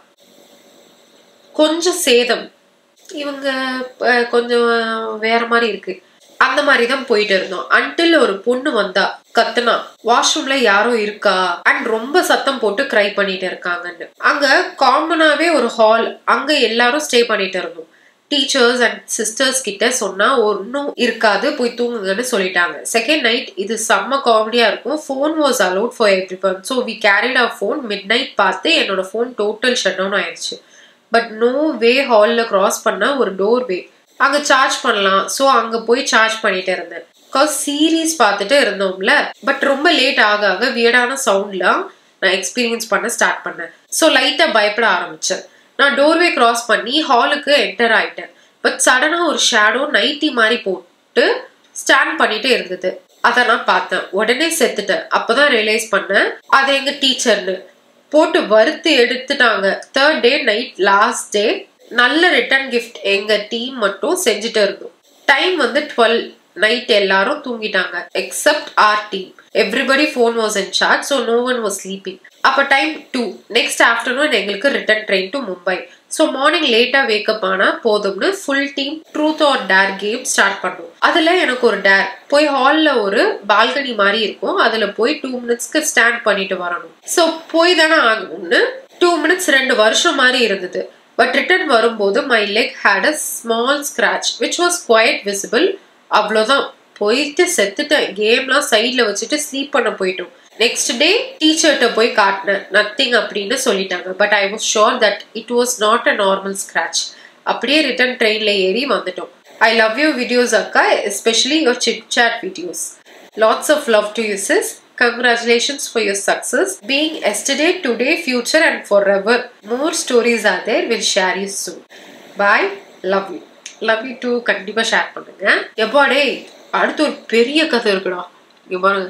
கொஞ்சம் சேதம் இவங்க அஹ், கொஞ்சம் வேற மாதிரி இருக்கு அந்த மாதிரி தான் போயிட்டு இருந்தோம் அன்டில் ஒரு பொண்ணு வந்தா கத்துனா வாஷ்ரூம்ல யாரோ இருக்கா அண்ட் ரொம்ப சத்தம் போட்டு க்ரை பண்ணிட்டு இருக்காங்கன்னு அங்க காமனாவே ஒரு ஹால் அங்க எல்லாரும் ஸ்டே பண்ணிட்டு இருந்தோம் டீச்சர்ஸ் அண்ட் சிஸ்டர்ஸ் கிட்ட சொன்னா ஒன்றும் இருக்காது போய் தூங்குங்கன்னு சொல்லிட்டாங்க செகண்ட் நைட் இது செம்ம காமெடியா இருக்கும் phone was allowed for everyone so we carried our phone midnight பார்த்து என்னோட ஃபோன் டோட்டல் ஷட் டவுன் ஆயிடுச்சு பட் நோ வே ஹாலில் கிராஸ் பண்ண ஒரு டோர் வே அங்கே சார்ஜ் பண்ணலாம் ஸோ அங்கே போய் சார்ஜ் பண்ணிட்டு இருந்தேன் பிகாஸ் சீரீஸ் பார்த்துட்டு இருந்தோம்ல பட் ரொம்ப லேட் ஆக ஆக வியர்டான சவுண்ட்லாம் நான் எக்ஸ்பீரியன்ஸ் பண்ண ஸ்டார்ட் பண்ணேன் ஸோ லைட்டாக பயப்பட ஆரம்பிச்சேன் நான் டோர்வே கிராஸ் பண்ணி ஹாலுக்கு என்டர் ஆயிட்டேன் பட் சடனாக ஒரு ஷேடோ நைட்டி மாதிரி போட்டு ஸ்டாண்ட் பண்ணிட்டு இருந்தது அதை நான் பார்த்தேன் உடனே செத்துட்டேன் அப்பதான் ரியலைஸ் பண்ணேன் அது எங்க டீச்சர்னு போட்டு வறுத்து எடுத்துட்டாங்க third day night last day நல்ல ரிட்டர்ன் கிஃப்ட் எங்க டீம் மட்டும் செஞ்சுட்டு இருந்தோம் டைம் வந்து டுவெல் நைட் எல்லாரும் தூங்கிட்டாங்க except our team everybody phone was in charge so no one was sleeping அப்போ டைம் டூ நெக்ஸ்ட் ஆஃப்டர்நூன் எங்களுக்கு return train to Mumbai so morning லேட்டாக வேக்கப் ஆனால் போதும்னு full team truth or dare game start பண்ணோம் அதில் எனக்கு ஒரு டேர் போய் ஹாலில் ஒரு பால்கனி மாதிரி இருக்கும் அதில் போய் டூ மினிட்ஸ்க்கு ஸ்டாண்ட் பண்ணிட்டு வரணும் ஸோ போய் தானே ஆகணும்னு டூ மினிட்ஸ் ரெண்டு வருஷம் மாதிரி இருந்தது பட் ரிட்டர்ன் வரும்போது my leg had a small scratch which was quite visible அவ்வளோதான் போயிட்டு செத்துட்டேன் கேம்லாம் சைடில் வச்சுட்டு ஸ்லீப் பண்ண போயிட்டோம் நெக்ஸ்ட் டே டீச்சர்கிட்ட போய் காட்டினேன் நத்திங் அப்படின்னு சொல்லிட்டாங்க but I was sure that it was not a normal scratch அப்படியே ரிட்டர்ன் ட்ரெயினில் ஏறி வந்துட்டோம் ஐ லவ் யூ வீடியோஸ் அக்கா especially your chit chat videos lots of love to you sis Congratulations for your success. Being yesterday, today, future, and forever. More stories are there. We'll share you soon. Bye. Love you. Love you too. கண்டிப்பா ஷேர் பண்ணுங்க எப்பாடே அடுத்து ஒரு பெரிய கதை இருக்குடா இங்க பாருங்க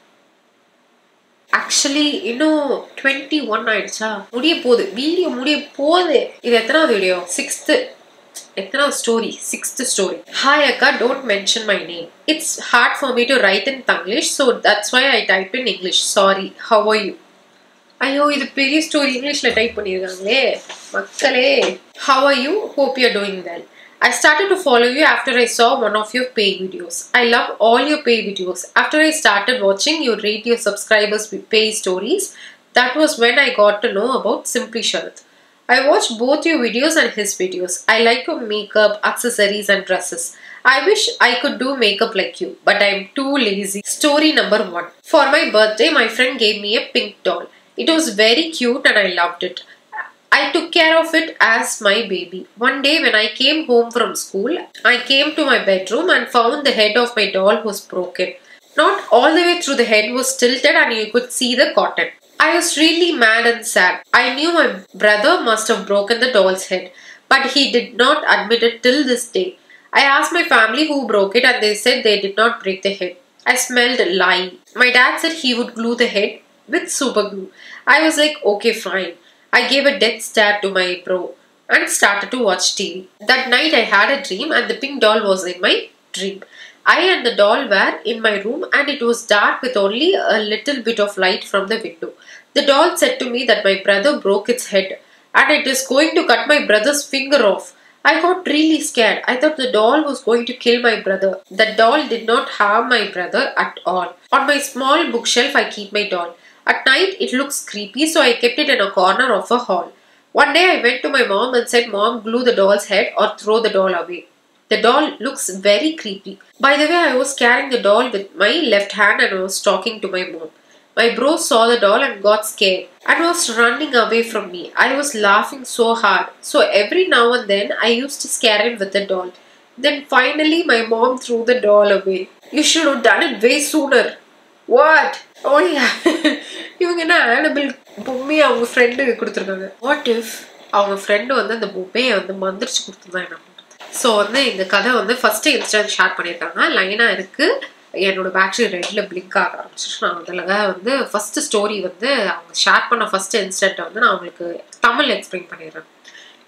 ஆக்சுவலி இன்னும் டுவெண்ட்டி ஒன் ஆயிடுச்சா முடிய போகுது வீடியோ முடிய போகுது இது எத்தனாவது வீடியோ சிக்ஸ்த்து எத்தனாவது ஸ்டோரி சிக்ஸ்த் ஸ்டோரி ஹாய் அக்கா don't mention my name it's hard for me to write in Thanglish so that's why I type in English sorry how are you ஐயோ இது பெரிய ஸ்டோரி இங்கிலீஷ்ல டைப் பண்ணியிருக்காங்களே மக்களே how are you hope you doing well I started to follow you after I saw one of your pay videos. I love all your pay videos. After I started watching, you rate your subscribers with pay stories. That was when I got to know about Simply Sharath. I watched both your videos and his videos. I like your makeup, accessories, and dresses. I wish I could do makeup like you, but I'm too lazy. Story number one. For my birthday, my friend gave me a pink doll. It was very cute and I loved it. I took care of it as my baby. One day, when I came home from school, I came to my bedroom and found the head of my doll was broken. Not all the way through the head was tilted and you could see the cotton. I was really mad and sad. I knew my brother must have broken the doll's head, but he did not admit it till this day. I asked my family who broke it and they said they did not break the head. I smelled lying. My dad said he would glue the head with super glue. I was like, okay, fine. I gave a death stare to my bro and started to watch TV. That night I had a dream and the pink doll was in my dream. I and the doll were in my room and it was dark with only a little bit of light from the window. The doll said to me that my brother broke its head and it is going to cut my brother's finger off. I got really scared. I thought the doll was going to kill my brother. The doll did not harm my brother at all. On my small bookshelf, I keep my doll. At night, it looks creepy, so I kept it in a corner of a hall. One day, I went to my mom and said, Mom, glue the doll's head or throw the doll away. The doll looks very creepy. By the way, I was carrying the doll with my left hand and I was talking to my mom. My bro saw the doll and got scared and was running away from me. I was laughing so hard. So every now and then, I used to scare him with the doll. Then finally, my mom threw the doll away. You should have done it way sooner. What ஓயா இவங்க என்ன ஆனபிள் பொம்மையை அவங்க ஃப்ரெண்டுக்கு கொடுத்துருக்காங்க வாட் இஃப் அவங்க ஃப்ரெண்டு வந்து அந்த பொம்மையை வந்து மந்திரிச்சு கொடுத்துருந்தா என்ன பண்ணுறது ஸோ வந்து இந்த கதை வந்து ஃபஸ்ட்டு இன்ஸ்டாவில் ஷேர் பண்ணியிருக்காங்க லைனாக இருக்குது என்னோட பேட்டரி ரெட்டில் பிளிங்க் ஆக ஆரம்பிச்சிச்சு நான் அதில் வந்து ஃபஸ்ட்டு ஸ்டோரி வந்து அவங்க ஷேர் பண்ண ஃபஸ்ட்டு இன்ஸ்டண்ட்டை வந்து நான் அவங்களுக்கு தமிழ் எக்ஸ்பிளைன் பண்ணிடுறேன்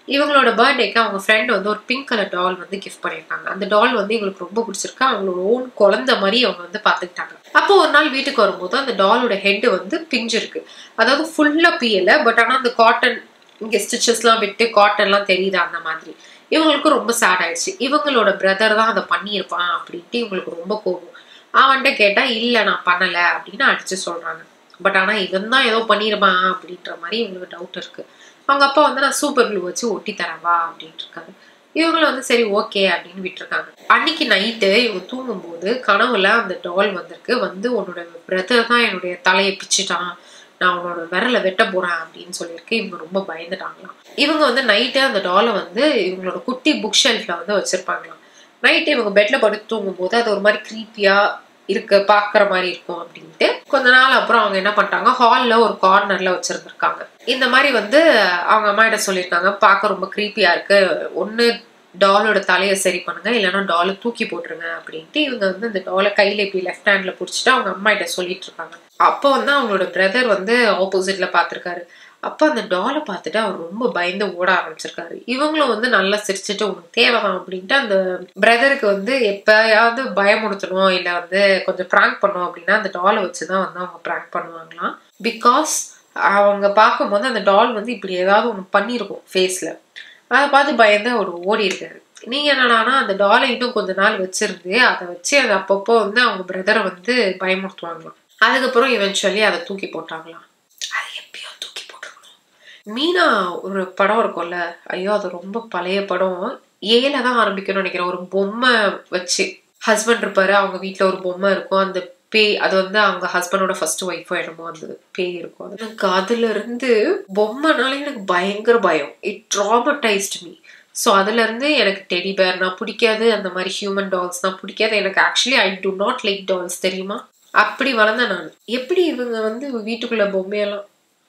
இவங்களோட பர்த்டேக்கு அவங்க ஃப்ரெண்ட் வந்து ஒரு பிங்க் கலர் டால் வந்து கிஃப்ட் பண்ணியிருக்காங்க அந்த டால் வந்து இவங்களுக்கு ரொம்ப பிடிச்சிருக்கு அவங்களோட ஓன் குழந்தை மாதிரி அவங்க வந்து பார்த்துக்கிட்டாங்க அப்போ ஒரு நாள் வீட்டுக்கு வரும்போது அந்த டாலோட ஹெட் வந்து பிஞ்சு இருக்கு அதாவது ஃபுல்லாக பியலை பட் ஆனால் அந்த காட்டன் இங்கே ஸ்டிச்சஸ்லாம் விட்டு காட்டன்லாம் தெரியுது அந்த மாதிரி இவங்களுக்கு ரொம்ப சேட் ஆயிடுச்சு இவங்களோட பிரதர் தான் அதை பண்ணியிருப்பான் அப்படின்ட்டு இவங்களுக்கு ரொம்ப கோபம் அவன்கிட்ட கேட்டால் இல்லை நான் பண்ணலை அப்படின்னு அடிச்சு சொல்கிறாங்க பட் ஆனால் இவன் தான் ஏதோ பண்ணியிருப்பான் அப்படின்ற மாதிரி இவங்களுக்கு டவுட் இருக்குது அவங்க அப்பா வந்து நான் சூப்பர் க்ளூ வச்சு ஒட்டி தரவா அப்படின்ட்டு இருக்காரு இவங்களும் வந்து சரி ஓகே அப்படின்னு விட்டுருக்காங்க அன்னைக்கு நைட்டு இவங்க தூங்கும்போது கனவுல அந்த டால் வந்திருக்கு வந்து உன்னோட பிரதர் தான் என்னுடைய தலையை பிச்சுட்டான் நான் உன்னோட விரலை வெட்ட போறேன் அப்படின்னு சொல்லியிருக்கு இவங்க ரொம்ப பயந்துட்டாங்களாம் இவங்க வந்து நைட்டு அந்த டாலை வந்து இவங்களோட குட்டி புக் ஷெல்ஃப்ல வந்து வச்சிருப்பாங்களாம் நைட்டு இவங்க பெட்ல படுத்து தூங்கும்போது அது ஒரு மாதிரி க்ரீப்பியா இருக்கு பாக்குற மாதிரி இருக்கும் அப்படின்ட்டு கொஞ்ச நாள் அப்புறம் அவங்க என்ன பண்ணிட்டாங்க ஹால்ல ஒரு கார்னர்ல வச்சிருந்திருக்காங்க இந்த மாதிரி வந்து அவங்க அம்மா கிட்ட சொல்லியிருக்காங்க பார்க்க ரொம்ப க்ரீப்பியா இருக்கு ஒன்னு டாலோட தலையை சரி பண்ணுங்க இல்லைன்னா டாலை தூக்கி போட்டுருங்க அப்படின்ட்டு இவங்க வந்து இந்த டாலை கையில இப்படி லெஃப்ட் ஹேண்ட்ல பிடிச்சிட்டு அவங்க அம்மா கிட்ட சொல்லிட்டு இருக்காங்க அப்போ வந்து அவங்களோட பிரதர் வந்து ஆப்போசிட்ல பாத்திருக்காரு அப்போ அந்த டாலை பார்த்துட்டு அவர் ரொம்ப பயந்து ஓட ஆரம்பிச்சிருக்காரு இவங்களும் வந்து நல்லா சிரிச்சுட்டு உனக்கு தேவைதான் அப்படின்ட்டு அந்த பிரதருக்கு வந்து எப்பயாவது பயமுடுத்தணும் இல்லை வந்து கொஞ்சம் ப்ராங்க் பண்ணணும் அப்படின்னா அந்த டாலை வச்சு தான் வந்து அவங்க ப்ராங்க் பண்ணுவாங்களாம் பிகாஸ் அவங்க பார்க்கும்போது அந்த டால் வந்து இப்படி ஏதாவது ஒன்று பண்ணியிருக்கும் ஃபேஸில் அதை பார்த்து பயந்து அவர் ஓடி இருக்காரு நீங்க என்னடானா அந்த டாலை இன்னும் கொஞ்ச நாள் வச்சிருந்து அதை வச்சு அதை அப்பப்போ வந்து அவங்க பிரதரை வந்து பயமுறுத்துவாங்களாம் அதுக்கப்புறம் இவென்ச்சுவலி அதை தூக்கி போட்டாங்களாம் அது எப்பயோ தூக்கி போட்டுருக்கணும் மீனா ஒரு படம் இருக்கும்ல ஐயோ அது ரொம்ப பழைய படம் ஏல தான் ஆரம்பிக்கணும்னு நினைக்கிறேன் ஒரு பொம்மை வச்சு ஹஸ்பண்ட் இருப்பாரு அவங்க வீட்டில் ஒரு பொம்மை இருக்கும் அந்த பேய் அது வந்து அவங்க ஹஸ்பண்டோட ஃபர்ஸ்ட் ஒய்ஃபோ என்னமோ அந்த பேய் இருக்கும் அது எனக்கு அதுல இருந்து பொம்மைனாலே எனக்கு பயங்கர பயம் இட் ட்ராமடைஸ்ட் மீ ஸோ அதுல இருந்து எனக்கு டெடி பேர் நான் பிடிக்காது அந்த மாதிரி ஹியூமன் டால்ஸ் தான் பிடிக்காது எனக்கு actually I do not like dolls தெரியுமா அப்படி வளர்ந்தேன் நான் எப்படி இவங்க வந்து வீட்டுக்குள்ள பொம்மையெல்லாம்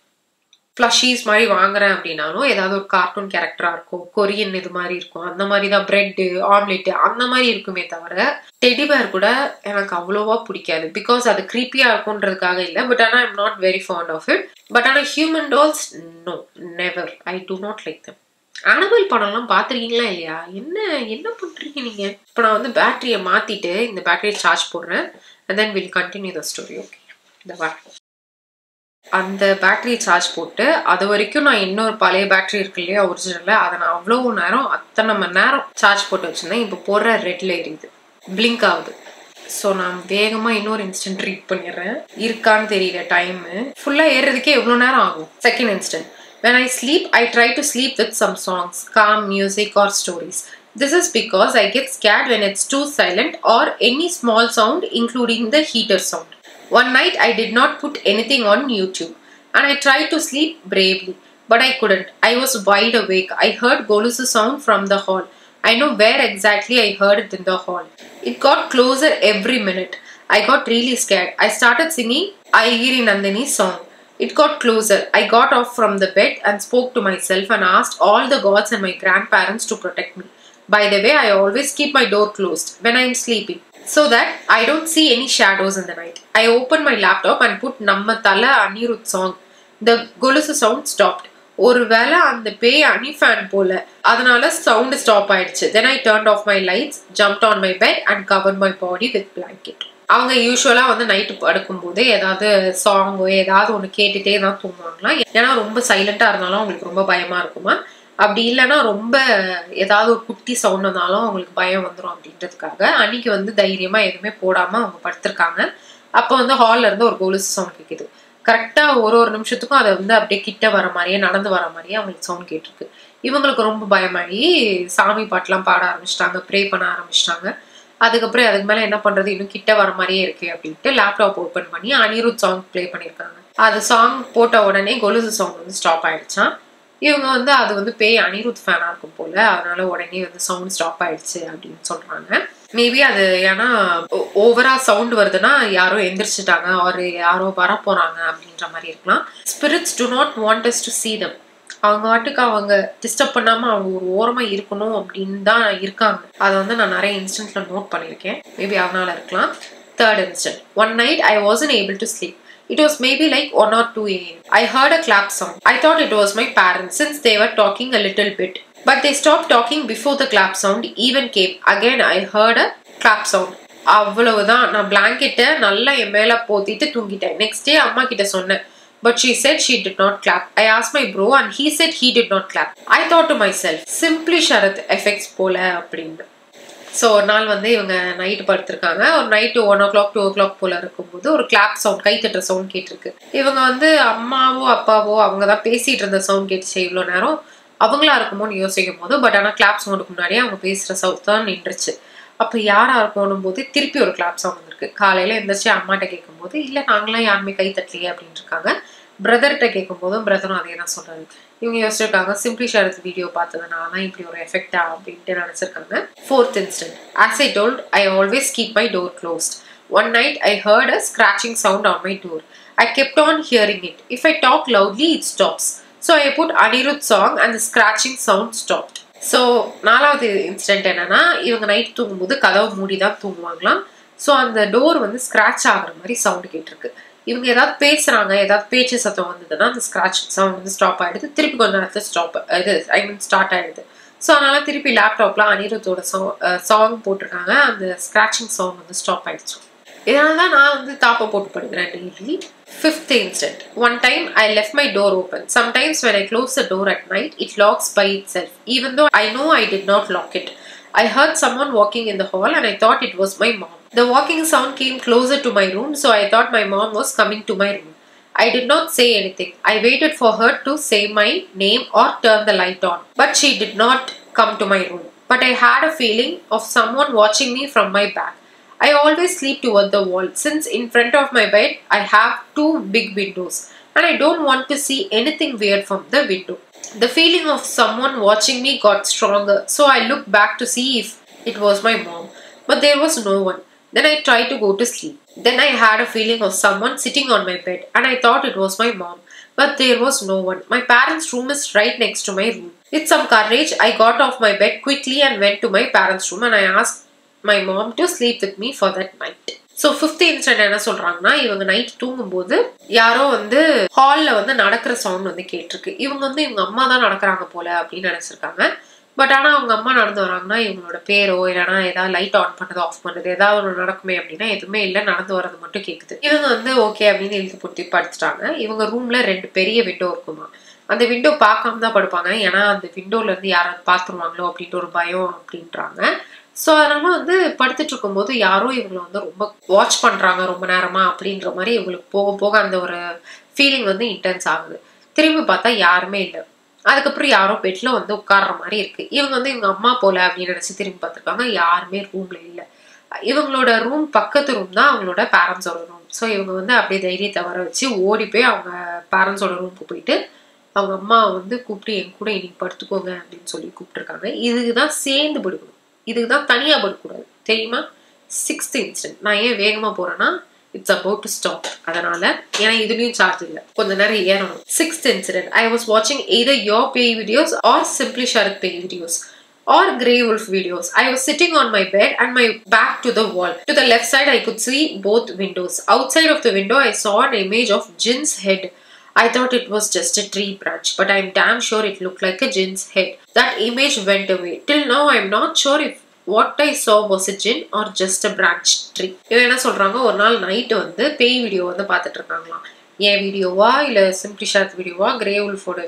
ஃப்ளஷீஸ் மாதிரி வாங்குறேன் அப்படின்னாலும் ஏதாவது ஒரு கார்ட்டூன் கேரக்டரா இருக்கும் கொரியன் இது மாதிரி இருக்கும் அந்த மாதிரி தான் பிரெட்டு ஆம்லெட் அந்த மாதிரி இருக்குமே தவிர டெடி பேர் கூட எனக்கு அவ்வளோவா பிடிக்காது பிகாஸ் அது க்ரீப்பியா இருக்கும்ன்றதுக்காக இல்லை பட் ஆனால் I'm not very fond of it but ஆனால் human dolls no never I do not like them Annabelle படம்லாம் பார்த்துருக்கீங்களா இல்லையா என்ன என்ன பண்ணுறீங்க நீங்கள் இப்போ நான் வந்து பேட்டரியை மாற்றிட்டு இந்த பேட்டரியை சார்ஜ் போடுறேன் and then will continue the story okay இந்த வரேன் அந்த பேட்டரி சார்ஜ் போட்டு அது வரைக்கும் நான் இன்னொரு பழைய பேட்டரி இருக்கு இல்லையா ஒரிஜினலில் அதை நான் அவ்வளோ நேரம் அத்தனை மணி நேரம் சார்ஜ் போட்டு வச்சுருந்தேன் இப்போ போடுற ரெட்ல எரியுது பிளிங்க் ஆகுது ஸோ நான் வேகமாக இன்னொரு இன்ஸ்டன்ட் ரீட் பண்ணிடுறேன் இருக்கான்னு தெரியல டைமு ஃபுல்லாக ஏறுறதுக்கே எவ்வளோ நேரம் ஆகும் second instant When I sleep, I try to sleep with some songs, calm music, or stories. This is because I get scared when it's too silent or any small sound, including the heater sound. One night, I did not put anything on YouTube and I tried to sleep bravely, but I couldn't. I was wide awake. I heard Golu's sound from the hall. I know where exactly I heard it in the hall. It got closer every minute. I got really scared. I started singing Aigiri Nandini's song. It got closer. I got off from the bed and spoke to myself and asked all the gods and my grandparents to protect me. By the way, I always keep my door closed when I am sleeping so that I don't see any shadows in the night. I opened my laptop and put Namma Tala Anirudh song. The Golusu sound stopped. ஒருவேளை அந்த பேய் அனி ஃபேன் போல அதனால சவுண்ட் ஸ்டாப் ஆயிடுச்சு then I turn off my lights jump on my bed and cover my body with blanket அவங்க யூஸ்வலாக வந்து நைட்டு படுக்கும்போது ஏதாவது சாங்கோ ஏதாவது ஒன்று கேட்டுட்டே தான் தூங்குவாங்களாம் ஏன்னா ரொம்ப சைலண்டாக இருந்தாலும் அவங்களுக்கு ரொம்ப பயமாக இருக்குமா அப்படி இல்லைன்னா ரொம்ப ஏதாவது ஒரு குட்டி சவுண்ட் வந்தாலும் அவங்களுக்கு பயம் வந்துடும் அப்படின்றதுக்காக அன்னைக்கு வந்து தைரியமாக எதுவுமே போடாமல் அவங்க படுத்திருக்காங்க அப்போ வந்து ஹாலில் இருந்து ஒரு கொலுசு சவுண்ட் கேட்குது கரெக்டாக ஒரு ஒரு நிமிஷத்துக்கும் அதை வந்து அப்படியே கிட்ட வர மாதிரியே நடந்து வர மாதிரியே அவங்களுக்கு சவுண்ட் கேட்டிருக்கு இவங்களுக்கு ரொம்ப பயமாகி சாமி பாட்டெலாம் பாட ஆரம்பிச்சிட்டாங்க ப்ரே பண்ண ஆரம்பிச்சிட்டாங்க அதுக்கப்புறம் அதுக்கு மேலே என்ன பண்ணுறது இன்னும் கிட்ட வர மாதிரியே இருக்கு அப்படின்ட்டு லேப்டாப் ஓப்பன் பண்ணி அனிருத் சாங் ப்ளே பண்ணியிருக்காங்க அது சாங் போட்ட உடனே கொலுசு சாங் வந்து ஸ்டாப் ஆயிடுச்சான் இவங்க வந்து அது வந்து பேய் அனிருத் ஃபேனாக இருக்கும் போல அதனால உடனே வந்து சவுண்ட் ஸ்டாப் ஆயிடுச்சு அப்படின்னு சொல்றாங்க மேபி அது ஏன்னா ஓவரா சவுண்ட் வருதுன்னா யாரோ எந்திரிச்சிட்டாங்க ஒரு யாரோ வர போறாங்க அப்படின்ற மாதிரி இருக்கலாம் spirits do not want us to see them அவங்க வாட்டுக்கு அவங்க டிஸ்டர்ப் பண்ணாம அவங்க ஒரு ஓரமா இருக்கணும் அப்படின்னு தான் இருக்காங்க அதை வந்து நான் நிறைய இன்ஸ்டன்ட்ல நோட் பண்ணியிருக்கேன் மேபி அதனால இருக்கலாம் third instant one night I wasn't able to sleep It was maybe like 1 or 2 a.m. I heard a clap sound. I thought it was my parents since they were talking a little bit. But they stopped talking before the clap sound even came. Again, I heard a clap sound. அவ்வளவுதான் நான் பிளாங்கெட்டை நல்லா என் மேல போத்திட்டு தூங்கிட்டேன் நெக்ஸ்ட் டே அம்மா கிட்ட சொன்னேன் but she said she did not clap I ask my bro and he said he did not clap I thought to myself simply Sharath effects போல அப்படின்னு ஸோ ஒரு நாள் வந்து இவங்க நைட்டு படுத்திருக்காங்க ஒரு night one o'clock two o'clock போல இருக்கும்போது ஒரு கிளாப் சவுண்ட் கை தட்டுற சவுண்ட் கேட்டிருக்கு இவங்க வந்து அம்மாவோ அப்பாவோ அவங்க தான் பேசிட்டு இருந்த சவுண்ட் கேட்டுச்சு இவ்வளோ நேரம் அவங்களா இருக்குமோன்னு யோசிக்கும் போது பட் ஆனால் கிளாப் சவுண்டுக்கு முன்னாடியே அவங்க பேசுகிற சவுண்ட் தான் நின்றுச்சு அப்போ யாரா இருக்கணும் போது திருப்பி ஒரு கிளாப் சவுண்ட் வந்திருக்கு காலையில் எந்திரிச்சு அம்மாட்ட கேட்கும்போது இல்லை நாங்களாம் யாருமே கை தட்டலையே அப்படின்னு இருக்காங்க பிரதர்கிட்ட கேட்கும்போதும் பிரதரும் அதே தான் சொல்றாரு இவங்க யோசிச்சிருக்காங்க சிம்பிளி ஷரத் வீடியோ பார்த்ததுனால தான் இப்படி ஒரு எஃபெக்டா அப்படின்ட்டு நினச்சிருக்காங்க fourth instant as I told I always keep my door closed one night I heard a scratching sound on my door I kept on hearing it if I talk loudly it stops so I put Anirudh song and scratching sound stopped so நாலாவது இன்சிடென்ட் என்னன்னா இவங்க நைட் தூங்கும்போது கதவை மூடி தான் தூங்குவாங்களாம் ஸோ அந்த டோர் வந்து ஸ்க்ராட்ச் ஆகுற மாதிரி சவுண்டு கேட்டிருக்கு இவங்க ஏதாவது பேசுறாங்க ஏதாவது பேச்சு சத்தம் வந்ததுன்னா அந்த ஸ்க்ராட்ச் சவுண்ட் வந்து ஸ்டாப் ஆயிடுது திருப்பி கொஞ்ச நேரத்தில் ஸ்டாப் இது ஐ மீன் ஸ்டார்ட் ஆயிடுது ஸோ அதனால திருப்பி லேப்டாப்ல அனிருத்தோட சாங் போட்டிருக்காங்க அந்த ஸ்க்ராச்சிங் சவுண்ட் வந்து ஸ்டாப் ஆயிடுச்சு இதனால தான் நான் வந்து தாப்பை போட்டு படுக்கிறேன் daily fifth instant one time I left my door open sometimes when I close the door at night it locks by itself even though I know I did not lock it I heard someone walking in the hall and I thought it was my mom. The walking sound came closer to my room, so I thought my mom was coming to my room. I did not say anything. I waited for her to say my name or turn the light on, but she did not come to my room. But I had a feeling of someone watching me from my back. I always sleep toward the wall since in front of my bed I have two big windows and I don't want to see anything weird from the window. The feeling of someone watching me got stronger, so I looked back to see if it was my mom, but there was no one. Then I tried to go to sleep. Then I had a feeling of someone sitting on my bed, and I thought it was my mom, but there was no one. My parents' room is right next to my room. With some courage, I got off my bed quickly and went to my parents' room, and I asked my mom to sleep with me for that night. So fifth instant என்ன சொல்றாங்கன்னா இவங்க நைட் தூங்கும்போது யாரோ வந்து ஹாலில் வந்து நடக்கிற சவுண்ட் வந்து கேட்டிருக்கு இவங்க வந்து இவங்க அம்மா தான் நடக்கிறாங்க போல அப்படின்னு நினைச்சிருக்காங்க பட் ஆனால் அவங்க அம்மா நடந்து வராங்கன்னா இவங்களோட பேரோ இல்லைனா ஏதாவது லைட் ஆன் பண்ணது ஆஃப் பண்ணது ஏதாவது ஒன்று நடக்குமே அப்படின்னா எதுவுமே இல்லை நடந்து வர்றது மட்டும் கேட்குது இவங்க வந்து ஓகே அப்படின்னு எழுதி போட்டு படுத்துட்டாங்க இவங்க ரூம்ல ரெண்டு பெரிய விண்டோ இருக்குமா அந்த விண்டோ பார்க்காம தான் படுப்பாங்க ஏன்னா அந்த விண்டோல இருந்து யாராவது பார்த்துருவாங்களோ அப்படின்ற ஒரு பயம் அப்படின்றாங்க ஸோ அதனால வந்து படுத்துட்டு இருக்கும்போது யாரோ இவங்களை வந்து ரொம்ப வாட்ச் பண்றாங்க ரொம்ப நேரமா அப்படின்ற மாதிரி இவங்களுக்கு போக போக அந்த ஒரு ஃபீலிங் வந்து இன்டென்ஸ் ஆகுது திரும்பி பார்த்தா யாருமே இல்லை அதுக்கப்புறம் யாரோ பெட்ல வந்து உட்கார்ற மாதிரி இருக்கு இவங்க வந்து இவங்க அம்மா போல அப்படின்னு நினைச்சு திரும்பி பார்த்துருக்காங்க யாருமே ரூம்ல இல்லை இவங்களோட ரூம் பக்கத்து ரூம் தான் அவங்களோட பேரண்ட்ஸோட ரூம் ஸோ இவங்க வந்து அப்படியே தைரியத்தை வர வச்சு ஓடி போய் அவங்க பேரண்ட்ஸோட ரூமுக்கு போயிட்டு அவங்க அம்மா வந்து கூப்பிட்டு என் கூட இன்னைக்கு படுத்துக்கோங்க அப்படின்னு சொல்லி கூப்பிட்டுருக்காங்க இதுக்கு தான் சேர்ந்து படுக்கணும் இதுக்கு தான் தனியாக படுக்கக்கூடாது தெரியுமா சிக்ஸ்த் இன்ஸ்டன்ட் நான் ஏன் வேகமாக போறேன்னா இட்ஸ் அபவுட் டு ஸ்டாப் அதனால ஏன்னா இதுலயும் சார்ஜ் இல்லை கொஞ்ச நேரம் ஏறணும் சிக்ஸ்த் இன்சிடென்ட் ஐ வாஸ் வாட்சிங் either your pay videos or simply Sharath pay videos or Grey Wolf videos. I was sitting on my bed and my back to the wall. To the left side, I could see both windows. Outside of the window, I saw an image of Jin's head. I thought it was just a tree branch, but I'm damn sure it looked like a Jin's head. That image went away. Till now, I'm not sure if what I saw was a Jin or just a branch tree. இவன் என்ன சொல்றாங்க ஒரு நாள் நைட்டு வந்து பேய் வீடியோ வந்து பார்த்துட்டு இருக்காங்களாம் என் வீடியோவா இல்ல சிம்பிளி ஷாத் வீடியோவா கிரே உல்ஃபோட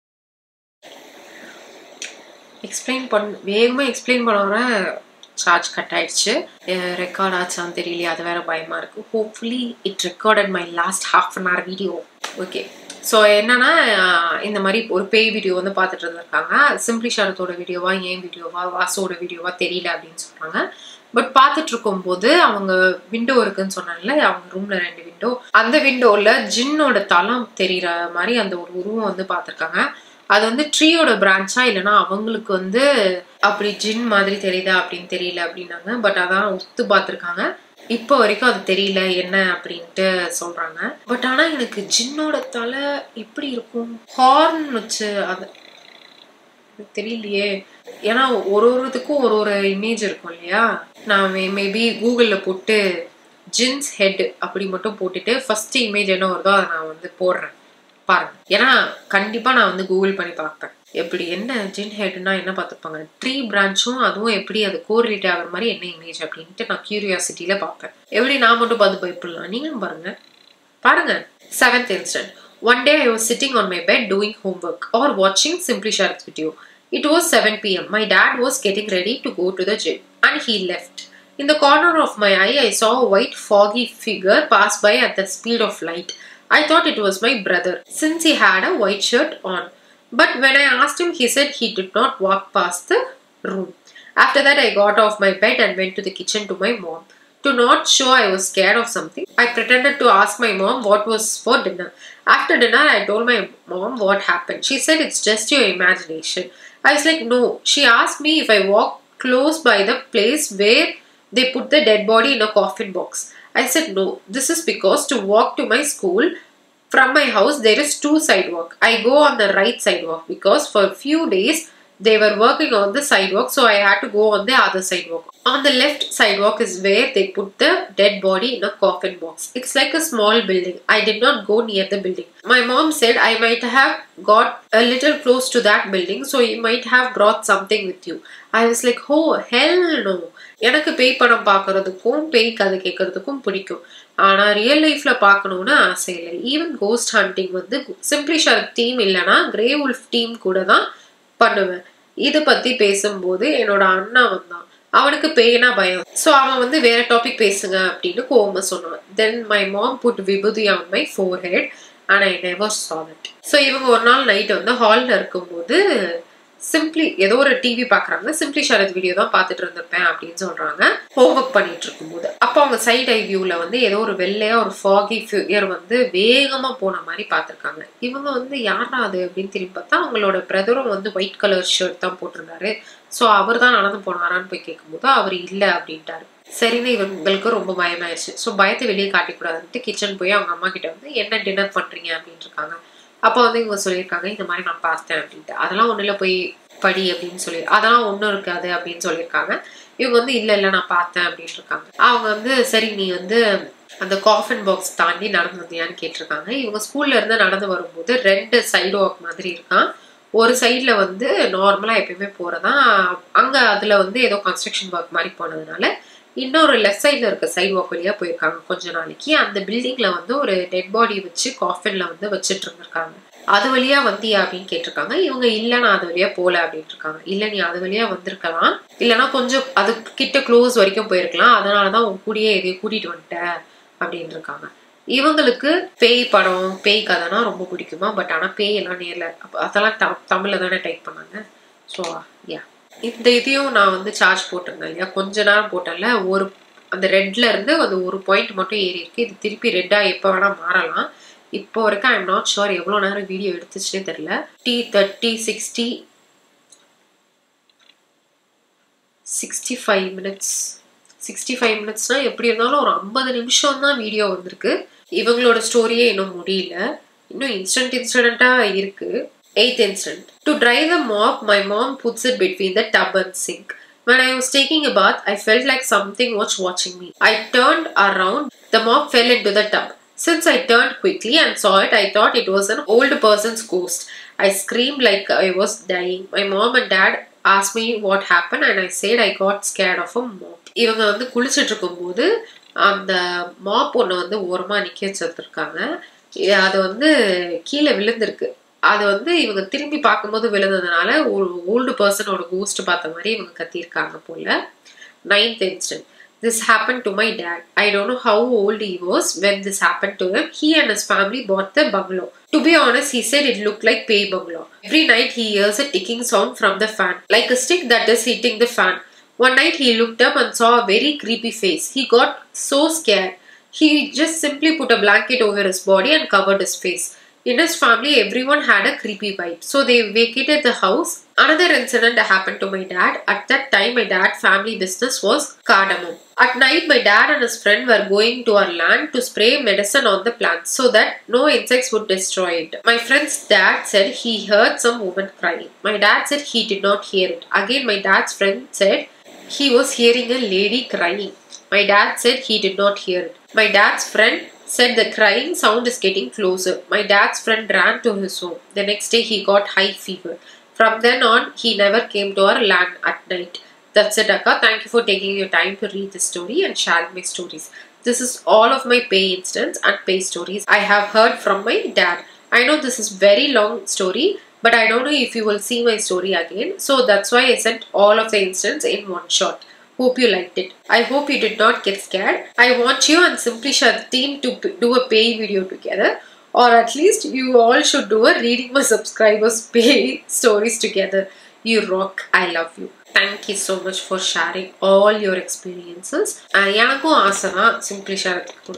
எக்ஸ்பிளைன் பண் வேகமாக எக்ஸ்பிளைன் பண்ண வர சார்ஜ் கட் ஆயிடுச்சு ரெக்கார்ட் ஆச்சான்னு தெரியலையே அது வேற பயமா இருக்கு hopefully it recorded my last half an hour video okay so என்னன்னா இந்த மாதிரி ஒரு பேய் வீடியோ வந்து பார்த்துட்டு இருந்திருக்காங்க சிம்பிளி ஷரத்தோட வீடியோவா ஏன் வீடியோவா வாசோட வீடியோவா தெரியல அப்படின்னு சொல்றாங்க பட் பார்த்துட்டு இருக்கும்போது அவங்க விண்டோ இருக்குன்னு சொன்னாங்கல்ல அவங்க ரூம்ல ரெண்டு விண்டோ அந்த விண்டோல ஜின்னோட தலம் தெரியற மாதிரி அந்த ஒரு உருவம் வந்து பார்த்துருக்காங்க அது வந்து ட்ரீயோட பிரான்ச்சா இல்லைன்னா அவங்களுக்கு வந்து அப்படி ஜின் மாதிரி தெரியுதா அப்படின்னு தெரியல அப்படின்னாங்க பட் அதான் ஒத்து பார்த்துருக்காங்க இப்போ வரைக்கும் அது தெரியல என்ன அப்படின்ட்டு சொல்றாங்க பட் ஆனா எனக்கு ஜின்னோட தலை எப்படி இருக்கும் ஹார்ன் வச்சு அது தெரியலையே ஏன்னா ஒரு ஒருத்துக்கும் ஒரு ஒரு இமேஜ் இருக்கும் இல்லையா நான் மேபி கூகுளில் போட்டு ஜின்ஸ் ஹெட் அப்படி மட்டும் போட்டுட்டு ஃபர்ஸ்ட் இமேஜ் என்ன வருதோ அதை நான் வந்து போடுறேன் பாருங்க ஏன்னா கண்டிப்பா நான் வந்து கூகுள் பண்ணி பார்ப்பேன் எப்படி என்ன ஜின் ஹெட்னா என்ன பார்த்துப்பாங்க ட்ரீ பிரான்ச்சும் அதுவும் எப்படி அது கோரிலேட் ஆகிற மாதிரி என்ன இமேஜ் அப்படின்ட்டு நான் கியூரியாசிட்டியில பார்ப்பேன் எப்படி நான் மட்டும் பார்த்து பயப்படலாம் நீங்களும் பாருங்க பாருங்க seventh instant one day I was sitting on my bed doing homework or watching Simply Sharat video. It was 7 pm. My dad was getting ready to go to the gym and he left. In the corner of my eye, I saw a white foggy figure pass by at the speed of light. I thought it was my brother since he had a white shirt on. But when I asked him, he said he did not walk past the room. After that, I got off my bed and went to the kitchen to my mom. To not show I was scared of something, I pretended to ask my mom what was for dinner. After dinner, I told my mom what happened. She said it's just your imagination. I was like, no. She asked me if I walked close by the place where they put the dead body in a coffin box. I said, no. This is because to walk to my school from my house there is two sidewalk. I go on the right sidewalk because for a few days they were working on the sidewalk so I had to go on the other sidewalk. On the left sidewalk is where they put the dead body in a coffin box. It's like a small building. I did not go near the building. My mom said I might have got a little close to that building so you might have brought something with you. I was like, oh hell no. எனக்கு பேய் படம் பார்க்கறதுக்கும் பேய் கதை கேட்கறதுக்கும் பிடிக்கும் ஆனா ரியல் லைஃப்ல பார்க்கணும்னு ஆசை இல்லை ஈவன் கோஸ்ட் ஹண்டிங் வந்து சிம்பிளி ஷரத் டீம் இல்லைன்னா கிரே உல்ஃப் டீம் கூட தான் பண்ணுவேன் இதை பத்தி பேசும்போது என்னோட அண்ணா வந்தான் அவனுக்கு பேய்னா பயம் ஸோ அவன் வந்து வேற டாபிக் பேசுங்க அப்படின்னு கோவமா சொன்னான் then my mom put vibhuti on my forehead and I never saw it so இவங்க ஒரு நாள் நைட் வந்து ஹாலில் இருக்கும்போது சிம்பிளி ஏதோ ஒரு டிவி பார்க்குறாங்க சிம்பிளி ஷரத் வீடியோ தான் பார்த்துட்டு இருந்திருப்பேன் அப்படின்னு சொல்றாங்க ஹோம்ஒர்க் பண்ணிட்டு இருக்கும்போது அப்போ அவங்க சைட் ஐ வியூவில் வந்து ஏதோ ஒரு வெள்ளையா ஒரு ஃபாகி ஃபிகர் வந்து வேகமாக போன மாதிரி பார்த்துருக்காங்க இவங்க வந்து யாரா அது அப்படின்னு திரும்பி பார்த்தா அவங்களோட பிரதரும் வந்து ஒயிட் கலர் ஷர்ட் தான் போட்டிருந்தாரு ஸோ அவர் தான் நடந்து போனாரான்னு போய் கேட்கும்போது அவர் இல்லை அப்படின்ட்டாரு சரின்னு இவங்களுக்கு ரொம்ப பயமாயிருச்சு ஸோ பயத்தை வெளியே காட்டிக்கூடாதுன்ட்டு கிச்சன் போய் அவங்க அம்மா கிட்ட வந்து என்ன டின்னர் பண்றீங்க அப்படின்னு இருக்காங்க அப்போ வந்து இவங்க சொல்லியிருக்காங்க இந்த மாதிரி நான் பார்த்தேன் அப்படின்ட்டு அதெல்லாம் ஒன்றும் இல்லை போய் படி அப்படின்னு சொல்லி அதெல்லாம் ஒன்றும் இருக்காது அப்படின்னு சொல்லியிருக்காங்க இவங்க வந்து இல்லை இல்லை நான் பார்த்தேன் அப்படின்னு இருக்காங்க அவங்க வந்து சரி நீ வந்து அந்த காஃபின் பாக்ஸ் தாண்டி நடந்து வந்தியான்னு கேட்டிருக்காங்க இவங்க ஸ்கூல்ல இருந்து நடந்து வரும்போது ரெண்டு சைடு வாக் மாதிரி இருக்கான் ஒரு சைடில் வந்து நார்மலாக எப்பயுமே போகிறதா அங்கே அதில் வந்து ஏதோ கன்ஸ்ட்ரக்ஷன் ஒர்க் மாதிரி போனதுனால இன்னொரு லெஃப்ட் சைடில் இருக்க சைடு வாக் வழியாக போயிருக்காங்க கொஞ்ச நாளைக்கு அந்த பில்டிங்கில் வந்து ஒரு டெட் பாடி வச்சு காஃபினில் வந்து வச்சுட்டு இருந்திருக்காங்க அது வழியா வந்தியா அப்படின்னு கேட்டிருக்காங்க இவங்க இல்ல நான் அது வழியா போல அப்படின்னு இருக்காங்க இல்ல நீ அது வழியா வந்திருக்கலாம் இல்லைன்னா கொஞ்சம் அது கிட்ட க்ளோஸ் வரைக்கும் போயிருக்கலாம் அதனாலதான் உன் கூடயே எதையும் கூட்டிட்டு வந்துட்ட அப்படின்னு இருக்காங்க இவங்களுக்கு பேய் படம் பேய் கதைனா ரொம்ப பிடிக்குமா பட் ஆனா பேய் எல்லாம் நேர்ல அப்ப அதெல்லாம் த- தமிழ்ல தானே டைப் பண்ணாங்க ஸோ யா இந்த இதையும் நான் வந்து சார்ஜ் போட்டிருந்தேன் இல்லையா கொஞ்ச நேரம் போட்டேன்ல ஒரு அந்த ரெட்ல இருந்து அந்த ஒரு பாயிண்ட் மட்டும் ஏறி இருக்கு இது திருப்பி ரெட்டா எப்போ வேணா மாறலாம் இப்போ வரைக்கும் ஐம் நாட் ஷுர் எவ்வளோ நேரம் வீடியோ எடுத்துச்சுன்னே தெரியல டி thirty sixty sixty five minutes sixty five மினிட்ஸ்னா எப்படி இருந்தாலும் ஒரு ஐம்பது நிமிஷம் தான் வீடியோ வந்திருக்கு இவங்களோட ஸ்டோரியே இன்னும் முடியல இன்னும் இன்ஸ்டன்ட் இன்சிடென்ட்டா இருக்கு eighth incident to dry the mop my mom puts it between the tub and sink When I was taking a bath, I felt like something was watching me. I turned around, the mop fell into the tub. Since I turned quickly and saw it, I thought it was an old person's ghost. I screamed like I was dying. My mom and dad asked me what happened, and I said I got scared of a mop. இவங்க வந்து குளிச்சுட்டு இருக்கும்போது அந்த மாப் ஒன்று வந்து ஓரமா நிக்க வச்சிருக்காங்க அது வந்து கீழே விழுந்திருக்கு அது வந்து இவங்க திரும்பி பார்க்கும்போது விழுந்ததுனால ஒரு ஓல்டு பர்சனோட கோஸ்ட் பார்த்த மாதிரி இவங்க கத்தியிருக்காங்க போல ninth instant This happened to my dad. I don't know how old he was when this happened to him. He and his family bought the bungalow. To be honest, he said it looked like Pay Bungalow. Every night he hears a ticking sound from the fan, like a stick that is hitting the fan. One night he looked up and saw a very creepy face. He got so scared. He just simply put a blanket over his body and covered his face. In his family, everyone had a creepy vibe, so they vacated the house. Another incident happened to my dad. At that time, my dad's family business was cardamom. At night, my dad and his friend were going to our land to spray medicine on the plants so that no insects would destroy it. My friend's dad said he heard some woman crying. My dad said he did not hear it. Again, my dad's friend said he was hearing a lady crying. My dad said he did not hear it. My dad's friend Said the crying sound is getting closer. My dad's friend ran to his home. The next day he got high fever. From then on, he never came to our land at night. That's it, Akka. Thank you for taking your time to read the story and sharing my stories. This is all of my pay instance and pay stories I have heard from my dad. I know this is very long story, but I don't know if you will see my story again. So that's why I sent all of the instance in one shot. Hope you liked it. I hope you did not get scared. I want you and Simply Share the team to p- do a pay video together. Or at least you all should do a reading my subscribers pay stories together. You rock. I love you. Thank you so much for sharing all your experiences. அஹ் எனக்கும் ஆசை தான் சிம்பிளி ஷேரத்துக்கு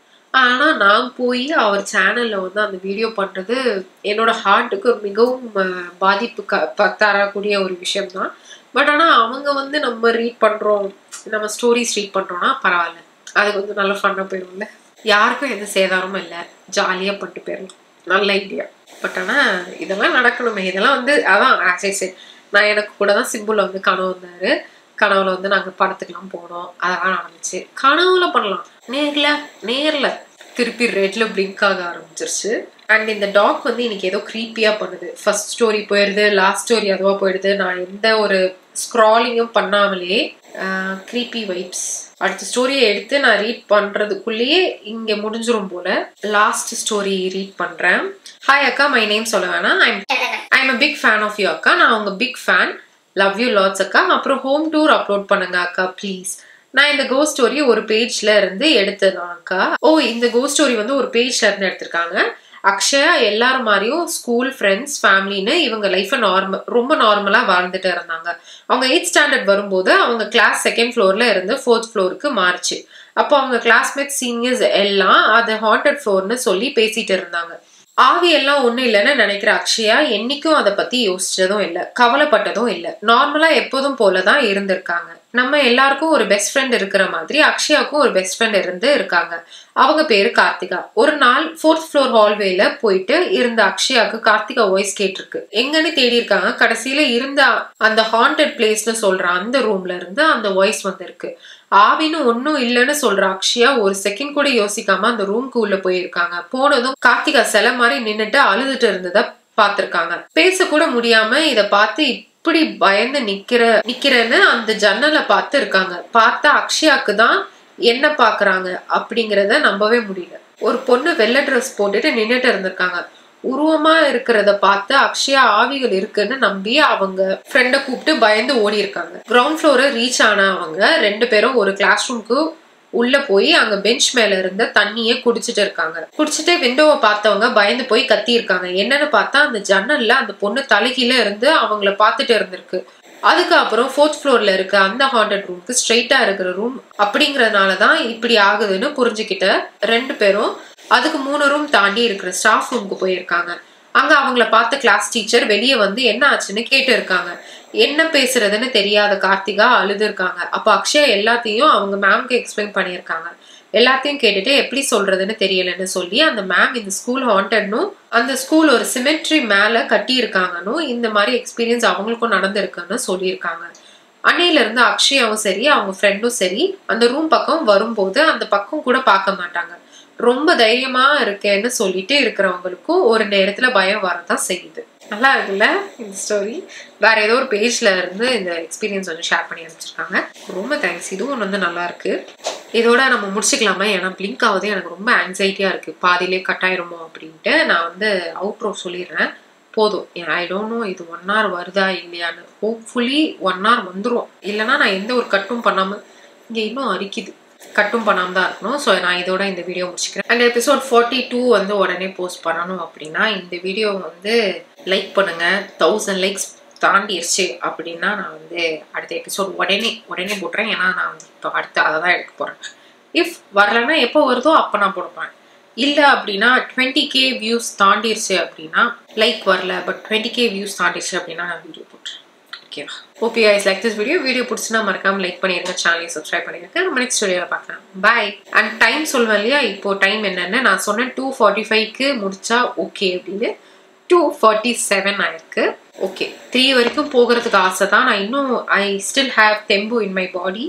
ஆனால் நான் போய் அவர் சேனலில் வந்து அந்த வீடியோ பண்ணுறது என்னோட ஹார்ட்டுக்கு மிகவும் அஹ், பாதிப்பு க ப- தரக்கூடிய ஒரு விஷயம்தான் பட் ஆனால் அவங்க வந்து நம்ம ரீட் பண்ணுறோம் நம்ம ஸ்டோரிஸ் ரீட் பண்ணுறோன்னா பரவாயில்ல அது கொஞ்சம் நல்ல ஃபன்னாக போயிடும்ல யாருக்கும் எந்த சேதாரமும் இல்லை ஜாலியாக பண்ணிட்டு போயிடலாம் நல்ல ஐடியா பட் ஆனால் இதெல்லாம் நடக்கணுமே இதெல்லாம் வந்து அதான் ஆசை சரி நான் எனக்கு கூட தான் சிம்பிள் வந்து கனவு வந்தார் கனவுல வந்து நாங்கள் படத்துக்குலாம் போனோம் அதெல்லாம் நடந்துச்சு கனவுல பண்ணலாம் நேர்ல நேர்ல திருப்பி ரெட்ல பிளிங்க் ஆக ஆரம்பிச்சிருச்சு அண்ட் இந்த டாக் வந்து இன்னைக்கு ஏதோ க்ரீப்பியாக பண்ணுது ஃபர்ஸ்ட் ஸ்டோரி போயிடுது லாஸ்ட் ஸ்டோரி அதுவாக போயிடுது நான் எந்த ஒரு ஸ்க்ராலிங்கும் பண்ணாமலே க்ரீப்பி வைப்ஸ் அடுத்த ஸ்டோரியை எடுத்து நான் ரீட் பண்ணுறதுக்குள்ளேயே இங்கே முடிஞ்சிரும் போல லாஸ்ட் ஸ்டோரி ரீட் பண்ணுறேன் ஹாய் அக்கா மை நேம் சொல்ல வேணாம் I'm I'm a big fan of you அக்கா நான் உங்க big fan love you lots அக்கா அப்புறம் ஹோம் டூர் அப்லோட் பண்ணுங்க அக்கா ப்ளீஸ் நான் இந்த கோ ஸ்டோரி ஒரு பேஜ்ல இருந்து எடுத்ததான் அக்கா ஓ இந்த கோ ஸ்டோரி வந்து ஒரு பேஜ்ல இருந்து எடுத்திருக்காங்க அக்ஷயா எல்லாரும் மாதிரியும் ஸ்கூல் ஃப்ரெண்ட்ஸ் ஃபேமிலின்னு இவங்க லைஃப்பை நார்மல் ரொம்ப நார்மலாக வாழ்ந்துட்டு இருந்தாங்க அவங்க எயிட் ஸ்டாண்டர்ட் வரும்போது அவங்க கிளாஸ் செகண்ட் ஃப்ளோர்ல இருந்து ஃபோர்த் ஃப்ளோருக்கு மாறுச்சு அப்போ அவங்க கிளாஸ்மேட் சீனியர்ஸ் எல்லாம் அது ஹாண்டட் ஃப்ளோர்னு சொல்லி பேசிட்டு இருந்தாங்க ஆவி எல்லாம் ஒண்ணும் இல்லைன்னு நினைக்கிற அக்ஷயா என்னைக்கும் அதை பத்தி யோசிச்சதும் இல்லை கவலைப்பட்டதும் இல்லை நார்மலா எப்போதும் போலதான் இருந்திருக்காங்க நம்ம எல்லாருக்கும் ஒரு பெஸ்ட் ஃப்ரெண்ட் இருக்கிற மாதிரி அக்ஷயாவுக்கும் ஒரு பெஸ்ட் ஃப்ரெண்ட் இருந்து இருக்காங்க அவங்க பேரு கார்த்திகா ஒரு நாள் ஃபோர்த் ஃப்ளோர் ஹால்வேல போயிட்டு இருந்த அக்ஷயாவுக்கு கார்த்திகா வாய்ஸ் கேட்டிருக்கு எங்கன்னு தேடி இருக்காங்க கடைசியில இருந்த அந்த ஹாண்டட் பிளேஸ்னு சொல்ற அந்த ரூம்ல இருந்து அந்த வாய்ஸ் வந்திருக்கு ஆவின்னு ஒன்னும் இல்லைன்னு சொல்ற அக்ஷயா ஒரு செகண்ட் கூட யோசிக்காம அந்த ரூம்க்கு உள்ள போயிருக்காங்க போனதும் கார்த்திகா சிலை மாதிரி நின்னுட்டு அழுதுட்டு இருந்தத பார்த்திருக்காங்க பேச கூட முடியாம இத பார்த்து இப்படி பயந்து நிக்கிற நிக்கிறேன்னு அந்த ஜன்னலை பார்த்து இருக்காங்க பார்த்தா அக்ஷயாக்கு தான் என்ன பாக்குறாங்க அப்படிங்கறத நம்பவே முடியல ஒரு பொண்ணு வெள்ளை ட்ரெஸ் போட்டுட்டு நின்னுட்டு இருந்திருக்காங்க உருவமா இருக்கிறத பார்த்து அக்ஷயா ஆவிகள் இருக்குன்னு நம்பி அவங்க ஃப்ரெண்டை கூப்பிட்டு பயந்து ஓடி இருக்காங்க கிரவுண்ட் ஃப்ளோரை ரீச் ஆன அவங்க ரெண்டு பேரும் ஒரு கிளாஸ் ரூம்க்கு உள்ள போய் அங்க பெஞ்ச் மேல இருந்த தண்ணியை குடிச்சிட்டு இருக்காங்க குடிச்சிட்டு விண்டோவை பார்த்தவங்க பயந்து போய் கத்தி இருக்காங்க என்னன்னு பார்த்தா அந்த ஜன்னல்ல அந்த பொண்ணு தலைகீழ இருந்து அவங்கள பார்த்துட்டு இருந்திருக்கு அதுக்கப்புறம் ஃபோர்த் ஃப்ளோர்ல இருக்க அந்த ஹாண்டட் ரூம்க்கு ஸ்ட்ரெயிட்டா இருக்கிற ரூம் அப்படிங்கறதுனால தான் இப்படி ஆகுதுன்னு புரிஞ்சுக்கிட்ட ரெண்டு பேரும் அதுக்கு மூணு ரூம் தாண்டி இருக்கிற ஸ்டாஃப் ரூமுக்கு போயிருக்காங்க அங்க அவங்கள பார்த்த கிளாஸ் டீச்சர் வெளியே வந்து என்ன ஆச்சுன்னு கேட்டு இருக்காங்க என்ன பேசுறதுன்னு தெரியாத கார்த்திகா அழுது இருக்காங்க அப்ப அக்ஷயா எல்லாத்தையும் அவங்க மேம்க்கு எக்ஸ்பிளைன் பண்ணியிருக்காங்க எல்லாத்தையும் கேட்டுட்டு எப்படி சொல்றதுன்னு தெரியலன்னு சொல்லி அந்த மேம் இந்த ஸ்கூல் ஹாண்டட்னும் அந்த ஸ்கூல் ஒரு சிமெட்ரி மேல கட்டி இருக்காங்கன்னு இந்த மாதிரி எக்ஸ்பீரியன்ஸ் அவங்களுக்கும் நடந்திருக்குன்னு சொல்லியிருக்காங்க அன்னையில இருந்து அக்ஷயாவும் சரி அவங்க ஃப்ரெண்டும் சரி அந்த ரூம் பக்கம் வரும்போது அந்த பக்கம் கூட பார்க்க மாட்டாங்க ரொம்ப தைரியமா இருக்கேன்னு சொல்லிட்டு இருக்கிறவங்களுக்கும் ஒரு நேரத்துல பயம் வரதான் செய்யுது நல்லா இருக்குல்ல இந்த ஸ்டோரி வேற ஏதோ ஒரு பேஜ்ல இருந்து இந்த எக்ஸ்பீரியன்ஸ் வந்து ஷேர் பண்ணி அனுப்பிச்சிருக்காங்க ரொம்ப தேங்க்ஸ் இதுவும் வந்து நல்லா இருக்கு இதோட நம்ம முடிச்சுக்கலாமா ஏன்னா பிளிங்க் ஆகுது எனக்கு ரொம்ப ஆங்ஸைட்டியா இருக்கு பாதியிலே கட் ஆயிருமோ அப்படின்ட்டு நான் வந்து அவுட்ரோ சொல்லிடுறேன் போதும் ஐ டோன்ட் நோ இது ஒன் ஹவர் வருதா இல்லையான்னு ஹோப்ஃபுல்லி ஒன் ஹவர் வந்துடும் இல்லைன்னா நான் எந்த ஒரு கட்டும் பண்ணாம இங்கே இன்னும் அரிக்குது கட்டும் பண்ணாம தான் இருக்கணும் ஸோ நான் இதோட இந்த வீடியோ முடிச்சுக்கிறேன் அண்ட் எபிசோட் ஃபார்ட்டி டூ வந்து உடனே போஸ்ட் பண்ணணும் அப்படின்னா இந்த வீடியோ வந்து லைக் பண்ணுங்க தௌசண்ட் லைக்ஸ் தாண்டிடுச்சு அப்படின்னா நான் வந்து அடுத்த எபிசோட் உடனே உடனே போட்டுறேன் ஏன்னா நான் வந்து இப்போ அடுத்து அதை தான் எடுக்க போகிறேன் இஃப் வரலன்னா எப்போ வருதோ அப்போ நான் போடுப்பேன் இல்லை அப்படின்னா டுவெண்ட்டி கே வியூஸ் தாண்டிடுச்சு அப்படின்னா லைக் வரல பட் டுவெண்ட்டி கே வியூஸ் தாண்டிடுச்சு அப்படின்னா நான் வீடியோ போட்டுறேன் ஓகேவா okay guys like this video video பிடிச்சினா மறக்காம லைக் பண்ணிருங்க சேனலையும் சப்ஸ்கிரைப் பண்ணிருங்க நம்ம நெக்ஸ்ட் வீடியோவில் பார்க்கலாம் பாய் அண்ட் டைம் சொல்வேன் இல்லையா இப்போ டைம் என்னன்னு நான் சொன்னேன் டூ ஃபார்ட்டி ஃபைவ்க்கு முடிச்சா ஓகே அப்படின்னு டூ ஃபார்ட்டி செவன் ஆயிருக்கு ஓகே த்ரீ வரைக்கும் போகிறதுக்கு ஆசை தான் நான் இன்னும் ஐ ஸ்டில் ஹேவ் தெம்பு இன் மை பாடி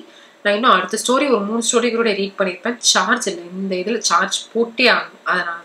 நான் இன்னும் அடுத்த ஸ்டோரி ஒரு மூணு ஸ்டோரி கூட ரீட் பண்ணியிருப்பேன் சார்ஜ் இல்லை இந்த இதில் சார்ஜ் போட்டே ஆகணும் அதனால